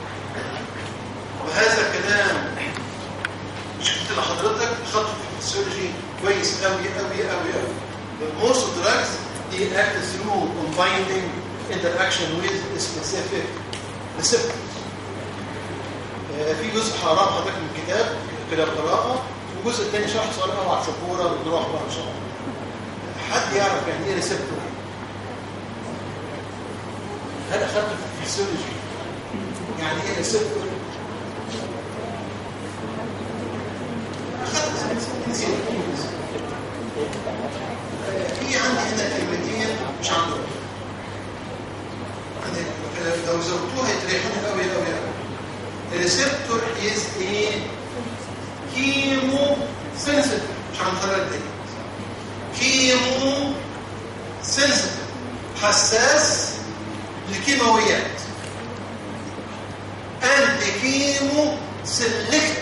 وهذا الكلام مش قلت لحضرتك خط في الفسيولوجي كويس قوي قوي قوي قوي but most of drugs they act through combining interaction with specific receptors في جزء هقراه حضرتك من الكتاب كده قراءه والجزء الثاني شرح سؤال اوعى شكوره ونروح بقى ان شاء الله حد يعرف يعني ايه ريسبتور هل اخذت في الفسيولوجي يعني ايه ريسبتور في عندي هنا كلمتين مش عندهم لو زودتوها يتريحوني قوي قوي قوي الريسبتور از ايه كيمو سنسيتيف مش هنخرج دي كيمو سنسيتيف حساس للكيماويات انتي كيمو سلكت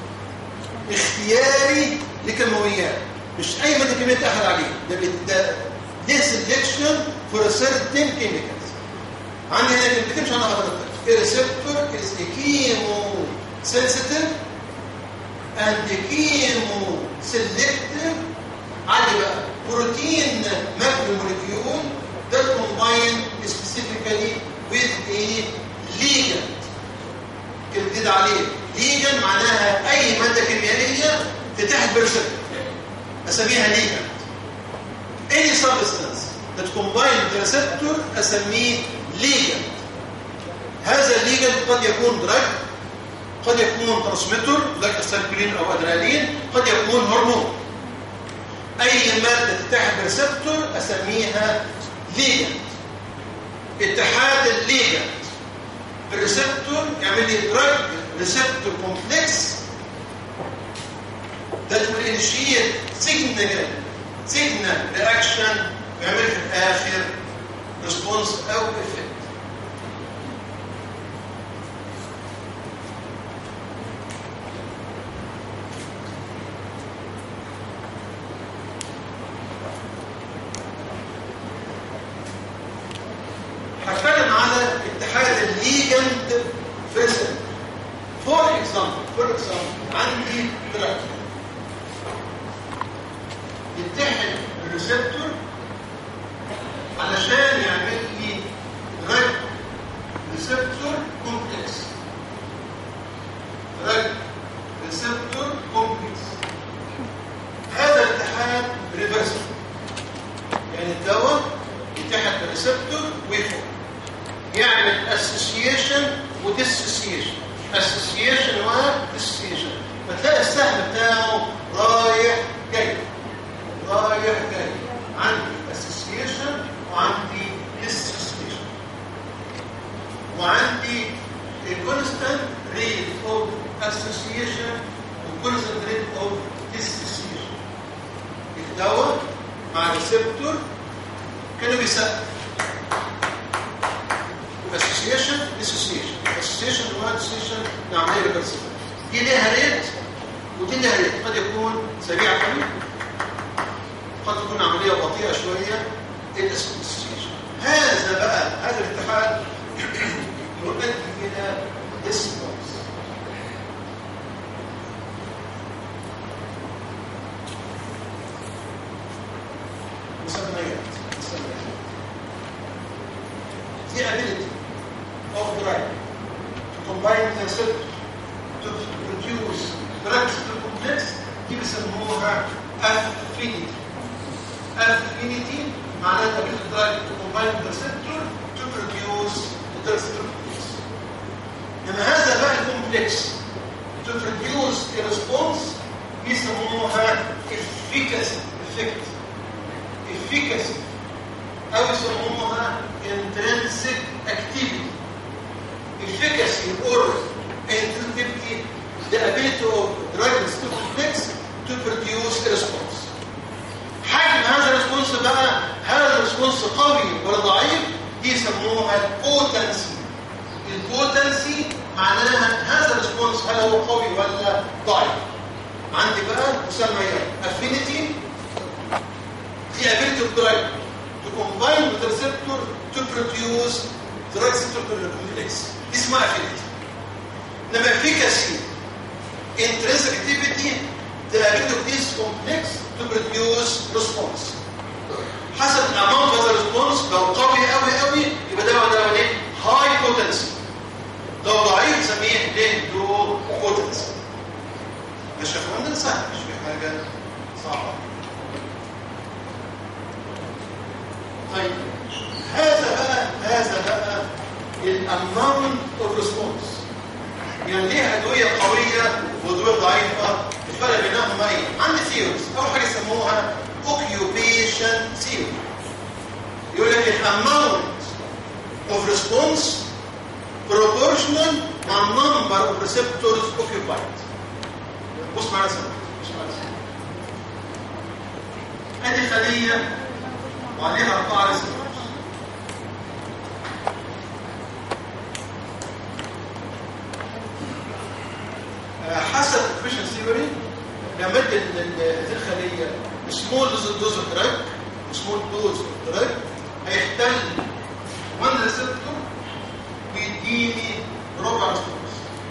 اختياري لكيماويات مش اي ميديكامنت اخذ عليه ده ده ليه سلكشن فور سيرتين كيميكالز عندي هنا كلمتين مش انا حضرتك receptor is a chemosensitive and the chemoselective عادي بقى بروتين macromolecule that combine specifically with a ligand كلمة جديدة عليه ligand معناها أي مادة كيميائية تتحد بريسبتور أسميها ligand any substance that combine with the receptor أسميه ligand هذا الليجند قد يكون دراج قد يكون ترانسميتر دراج استالكولين او ادرينالين قد يكون هرمون اي ماده تتحد بريسبتور اسميها ليجند اتحاد الليجند بالريسبتور يعمل لي دراج ريسبتور كومبلكس that will initiate signal signal reaction ويعمل في الاخر ريسبونس او افكت هتكلم على اتحاد الليجند فيسل فور اكزامبل فور اكزامبل عندي دراج يتحد الريسبتور علشان يعمل لي دراج ريسبتور كومبلكس دراج ريسبتور كومبلكس هذا الاتحاد ريفرسبل يعني الدواء يتحد بالريسبتور ويفوق يعمل اسوسيشن وديسوسيشن اسوسيشن وديسوسيشن فتلاقي السهم بتاعه رايح جاي رايح جاي عندي اسوسيشن وعندي ديسوسيشن ديسوسيشن اسوسيشن هو ديسوسيشن عمليه ريفرسبل دي ليها ريت ودي ليها ريت قد يكون سريع قوي قد تكون عمليه بطيئه شويه الاسوسيشن هذا بقى هذا الاتحاد يؤدي الى ديسبونس مسميات مسميات the ability of drug to combine the receptor to produce drugs to complex دي بيسموها affinity affinity معناها ability of drug to combine the receptor to produce the drugs to complex لما هذا بقى الكومبلكس to produce a response بيسموها efficacy effect efficacy أو يسموها intrinsic activity efficacy or intrinsic activity the ability of drugs to complex to produce a response حجم هذا الريسبونس بقى هل الريسبونس قوي ولا ضعيف دي يسموها البوتنسي البوتنسي معناها هذا الريسبونس هل هو قوي ولا ضعيف عندي بقى مسميات affinity the ability of drug to combine with the receptor to produce the receptor complex دي اسمها affinity لما efficacy intrinsic activity the ability of this complex to produce response حسب الاماونت هذا الريسبونس لو قوي قوي قوي يبقى ده ده ايه هاي بوتنسي لو ضعيف نسميه ليه لو بوتنسي مش يا اخوانا سهل مش في حاجه صعبه طيب هذا بقى هذا بقى الاماونت اوف ريسبونس يعني ليه ادويه قويه وادويه ضعيفه الفرق بينهم ايه عندي ثيوريز اول حاجه يسموها اوكيوبيشن ثيوري يقول لك الاماونت اوف ريسبونس proportional مع number of receptors occupied بص معايا سوا بص معايا سوا ادي خليه وعليها اربعه ريسبتورز حسب الفيشن ثيوري لما ادي هذه الخليه سمول دوز اوف دراج سمول دوز اوف دراج هيحتل 1 ريسبتور بيديني ربع ريسبتورز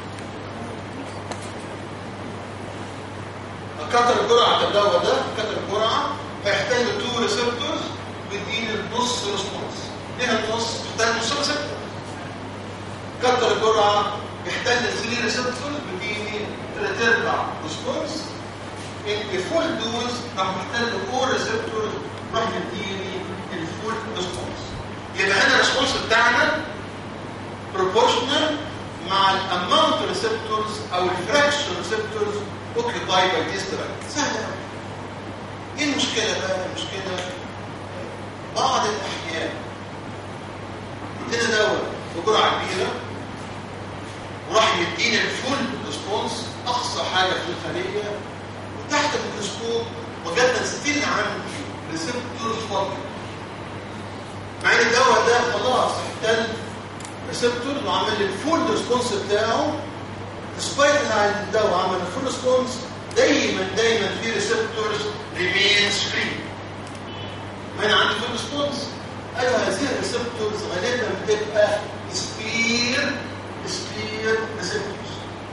كتر الجرعه بتاع الدواء ده كتر الجرعه هيحتل 2 ريسبتورز بيديني النص ريسبونس ليه النص؟ محتاج نص ريسبتور كتر الجرعه يحتل 3 ريسبتورز بيديني 3 ارباع ريسبونس الفول دوز راح محتل 4 ريسبتورز راح يديني الفول ريسبونس يبقى هنا الريسبونس بتاعنا proportional مع الاماونت ريسبتورز او الفراكشن ريسبتورز occupied by this drug سهله ايه المشكله بقى المشكله بعض الاحيان ادينا دواء بجرعه كبيره وراح يدينا الفول ريسبونس اقصى حاجه في الخليه وتحت الميكروسكوب وجدنا ستيل عندي ريسبتورز فاضيه مع ان الدواء ده خلاص احتل ريسبتور وعمل الفول ريسبونس بتاعه ديسبايت ان الدواء عمل الفول ريسبونس دايما دايما في ريسبتورز ريمينز فري ما انا عندي فول ريسبونس ايوه هذه الريسبتورز غالبا بتبقى سبير سبير ريسبتورز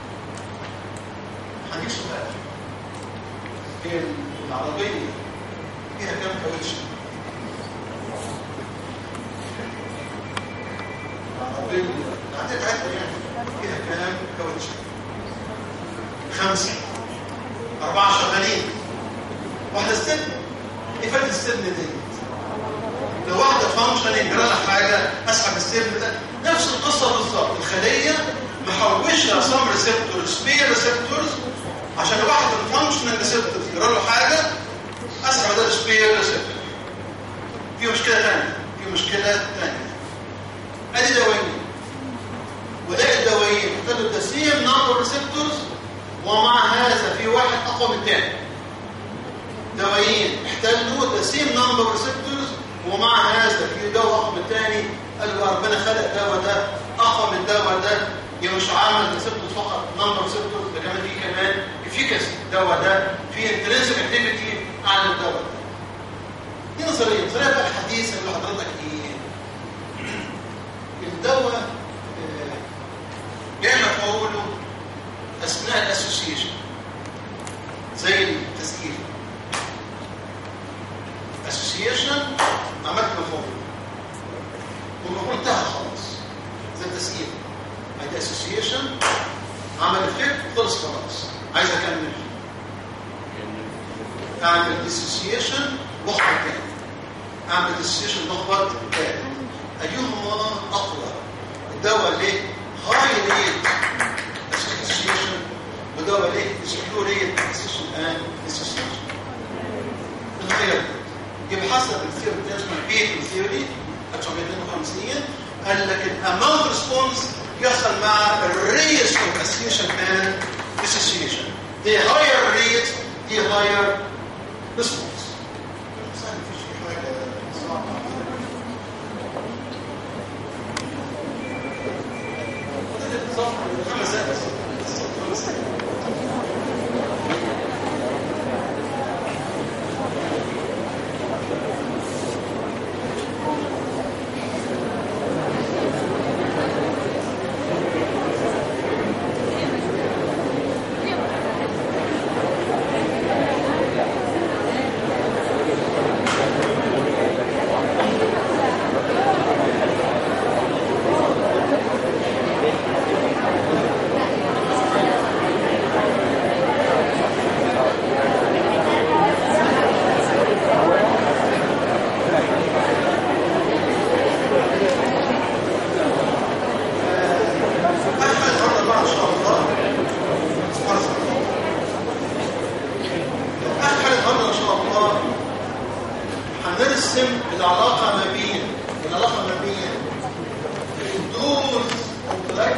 هديك سؤال هي العربيه فيها كام كاوتش؟ العربيه عدد عدد يعني فيها كام كاوتش؟ خمسه اربعه شغالين واحده استبن ايه فايده السبن دي؟ لو واحده فانكشن يجرى لها حاجه اسحب السبن ده نفس القصه بالظبط الخليه محوشه سام ريسبتور سبير ريسبتورز عشان لو واحد الفانكشنال ريسبتور يجرى له حاجه اسحب ده سبير ريسبتور في مشكله ثانيه في مشكله ثانيه ادي دوايين وده الدوايين احتلوا تسليم نمبر ريسبتورز ومع هذا في واحد اقوى من الثاني دوايين احتلوا تسليم نمبر ريسبتورز ومع هذا في دواء اقوى من الثاني قالوا ربنا خلق الدواء ده اقوى من الدواء يبقى مش عامل ريسبتور فقط نمبر ريسبتور ده كمان فيه كمان افيكاسي الدواء ده فيه انترنسك اكتيفيتي عن الدواء ده دي نظريه النظريه بقى الحديثه اللي حضرتك ايه الدواء آه، بيعمل فعوله اثناء الاسوسيشن زي التسجيل اسوسيشن عملت مفعول والمفعول انتهى خلاص زي التسجيل ادي اسوسيشن عمل افكت خلص خلاص عايز اكمل اعمل ديسوسيشن واخبط تاني اعمل ديسوسيشن واخبط تاني ايهما اقوى الدواء ليه هاي ريت اسوسيشن ودواء ليه سلو ريت اسوسيشن اند ديسوسيشن الخير يبقى حسب الثيوري بتاعنا اسمها بيتن ثيوري 1952 قال لك الاماونت ريسبونس يحصل مع الريس اوف اسوسيشن اند ديسوسيشن دي هاير ريت دي هاير ريسبونس خمس دقايق بس احمد النهارده بقى ان شاء الله احمد النهارده ان شاء الله هنرسم العلاقه ما بين العلاقه ما بين الدوز اوف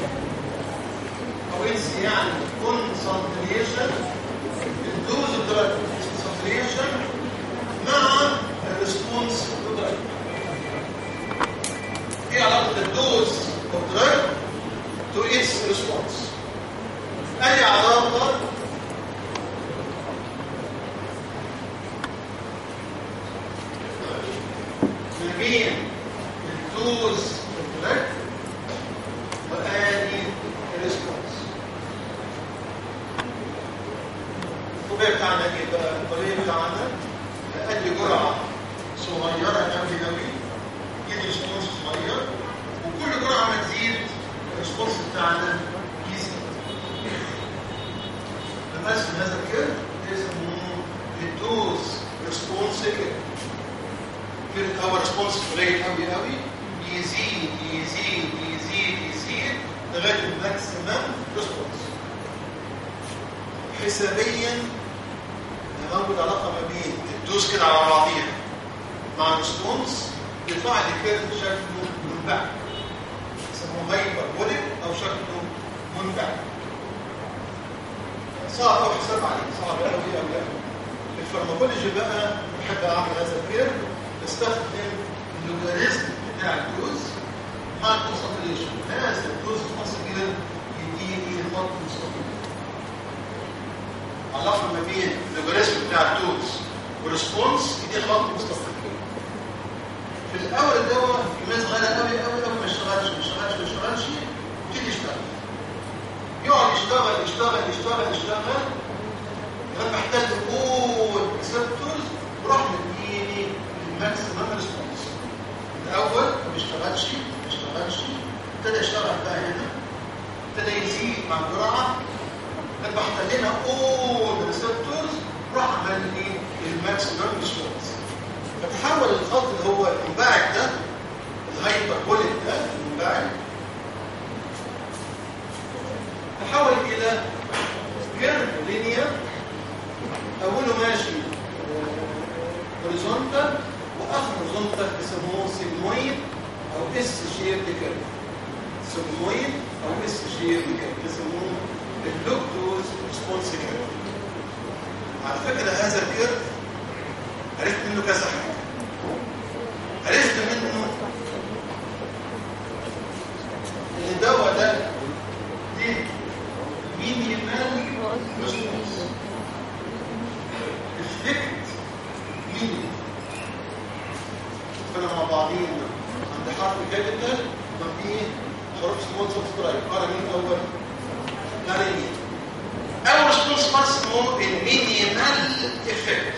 او اتس يعني كونسنتريشن الدوز اوف كونسنتريشن مع الريسبونس اوف ايه علاقه الدوز اوف دراج to its response. أي علاقة ما بين الدوز الدراج وآدي الريسبونس. الطبيعي بتاعنا ايه بقى؟ الطبيعي بتاعنا أدي جرعة صغيرة أوي أوي يدي ريسبونس صغير وكل جرعة ما تزيد الريسبونس بتاعنا يزيد نقسم هذا الكيرف يسموه الدوز ريسبونس كيرف كيرف اول ريسبونس قليل قوي قوي يزيد يزيد يزيد يزيد لغايه الماكسيمم ريسبونس حسابيا موجود علاقه ما بين الدوز كده على بعضيها مع الريسبونس يطلع لي كيرف شكله منبعث يسموه هايبربوليك او شكله منبعث صعب قوي حساب عليه صعب قوي قوي قوي الفارماكولوجي بقى بحب اعمل هذا الكيرف بستخدم اللوغاريتم بتاع الدوز مع الكونسنتريشن هذا الدوز كونسنتريشن يديني خط مستقيم علاقه ما بين اللوغاريتم بتاع الدوز والريسبونس يدي خط مستقيم في الاول الدواء كميه صغيره قوي قوي قوي ما اشتغلش ما اشتغلش ما اشتغلش يبتدي يشتغل يقعد يشتغل يشتغل يشتغل يشتغل لما احتاج كل ريسبتورز وراح مديني الماكسيمم ريسبونس الاول ما بيشتغلش ما بيشتغلش ابتدى يشتغل بقى هنا ابتدى يزيد مع الجرعه لما احتاجنا كل ريسبتورز راح عمل لي الماكسيمم ريسبونس فتحول الخط اللي هو المنبعث ده الهايبربوليك ده المنبعث تحول الى كيرف لينير اوله ماشي هوريزونتال واخر هوريزونتال بيسموه سيجمويد او اس شيب كيرف سيجمويد او اس شيب كيرف بيسموه اللوكتوز ريسبونس كيرف على فكره هذا الكيرف عرفت منه كذا حاجه عرفت منه ان الدواء ده كابيتال وفي حروف سمول سبسكرايب قرا مين الاول قرا مين اول ريسبونس خالص اسمه المينيمال افكت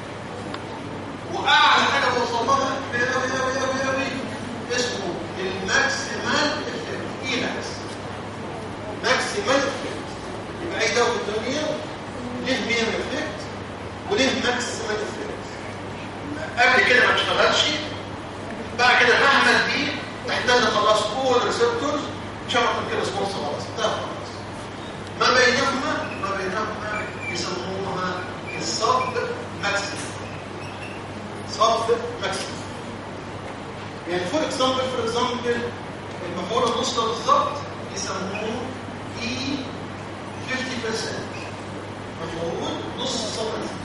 واعلى حاجه بوصل لها قوي قوي قوي قوي اسمه الماكسيمال افكت اي ماكس ماكسيمال افكت يبقى اي دواء في الدنيا ليه مينيمال افكت وليه ماكسيمال افكت قبل كده ما اشتغلش بعد كده مهما دي تحتاج خلاص كل ريسبتورز شبكه كده ريسبونس خلاص انتهى خلاص ما بينهما ما بينهما يسموها الصب ماكسيمم صب ماكسيمم يعني فور اكزامبل فور اكزامبل المحور النص ده بالظبط يسموه اي 50% مفعول نص صب ماكسيمم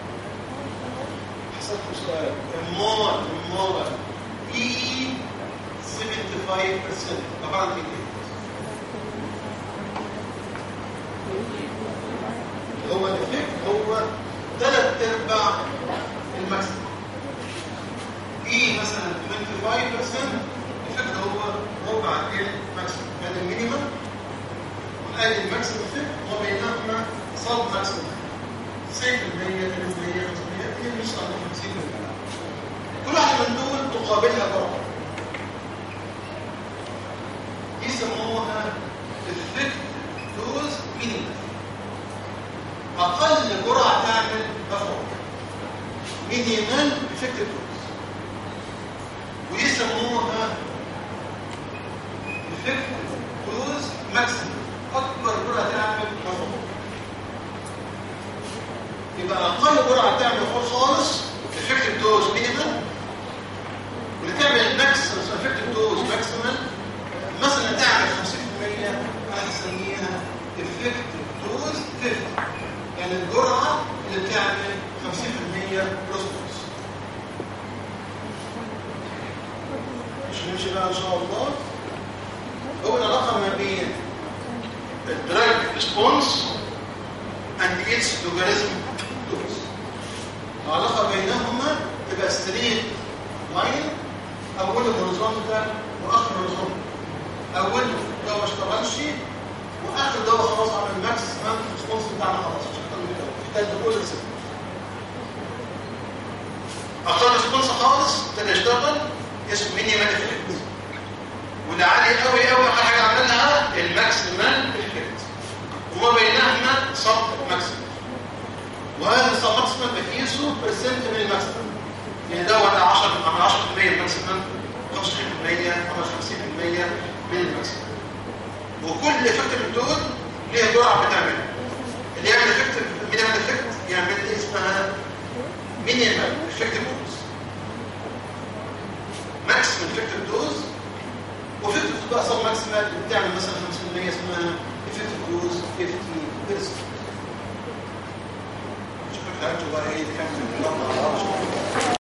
حصلت سؤال امال امال اي 75% عباره عن ايه؟ هو الافكت هو ثلاث ارباع الماكسيمم اي مثلا 25% الافكت هو ربع الماكسيمم هذا المينيمم وادي الماكسيمم افكت وبينهما صب ماكسيمم 90% 80% 500 هي مش 50% كل واحده من دول تقابلها جرعه يسموها افكت دوز مينيمم اقل جرعه تعمل مفعول مينيمال افكتيف دوز ويسموها افكتيف دوز ماكسيمم اكبر جرعه تعمل مفعول يبقى اقل جرعه تعمل مفعول خالص افكتيف دوز مينيمال واللي تعمل الماكسيمم افكتيف دوز ماكسيمال مثلا تعمل 50% هنسميها افكتيف دوز 50 يعني الجرعة اللي بتعمل 50% ريسبونس مش نمشي بقى ان شاء الله هو العلاقة ما بين الدراج ريسبونس and its logarithm dose العلاقة بينهما تبقى ستريت لاين اوله هوريزونتال واخر هوريزونتال اوله لو ما اشتغلش واخر دواء خلاص على الماكسيمم ريسبونس بتاعنا خلاص محتاج كل ريسبونس اختار ريسبونس خالص ابتدى يشتغل اسمه مينيمال افكت واللي عالي قوي قوي اخر حاجه عملها الماكسيمال افكت وما بينهما صب ماكسيمال وهذا الصب ماكسيمال بقيسه برسنت من الماكسيمال يعني دوت 10 من 10% الماكسيمال 25% 50% من الماكسيمال وكل افكت من دول ليها جرعه بتعملها اللي يعمل افكت مينيمال افكت يعمل لي اسمها مينيمال افكتيف دوز ماكسيمال افكتيف دوز وافكتيف دوز بقى صار ماكسيمال بتعمل مثلا 50% اسمها افكتيف دوز 50% شكرا لكم بقى ايه كام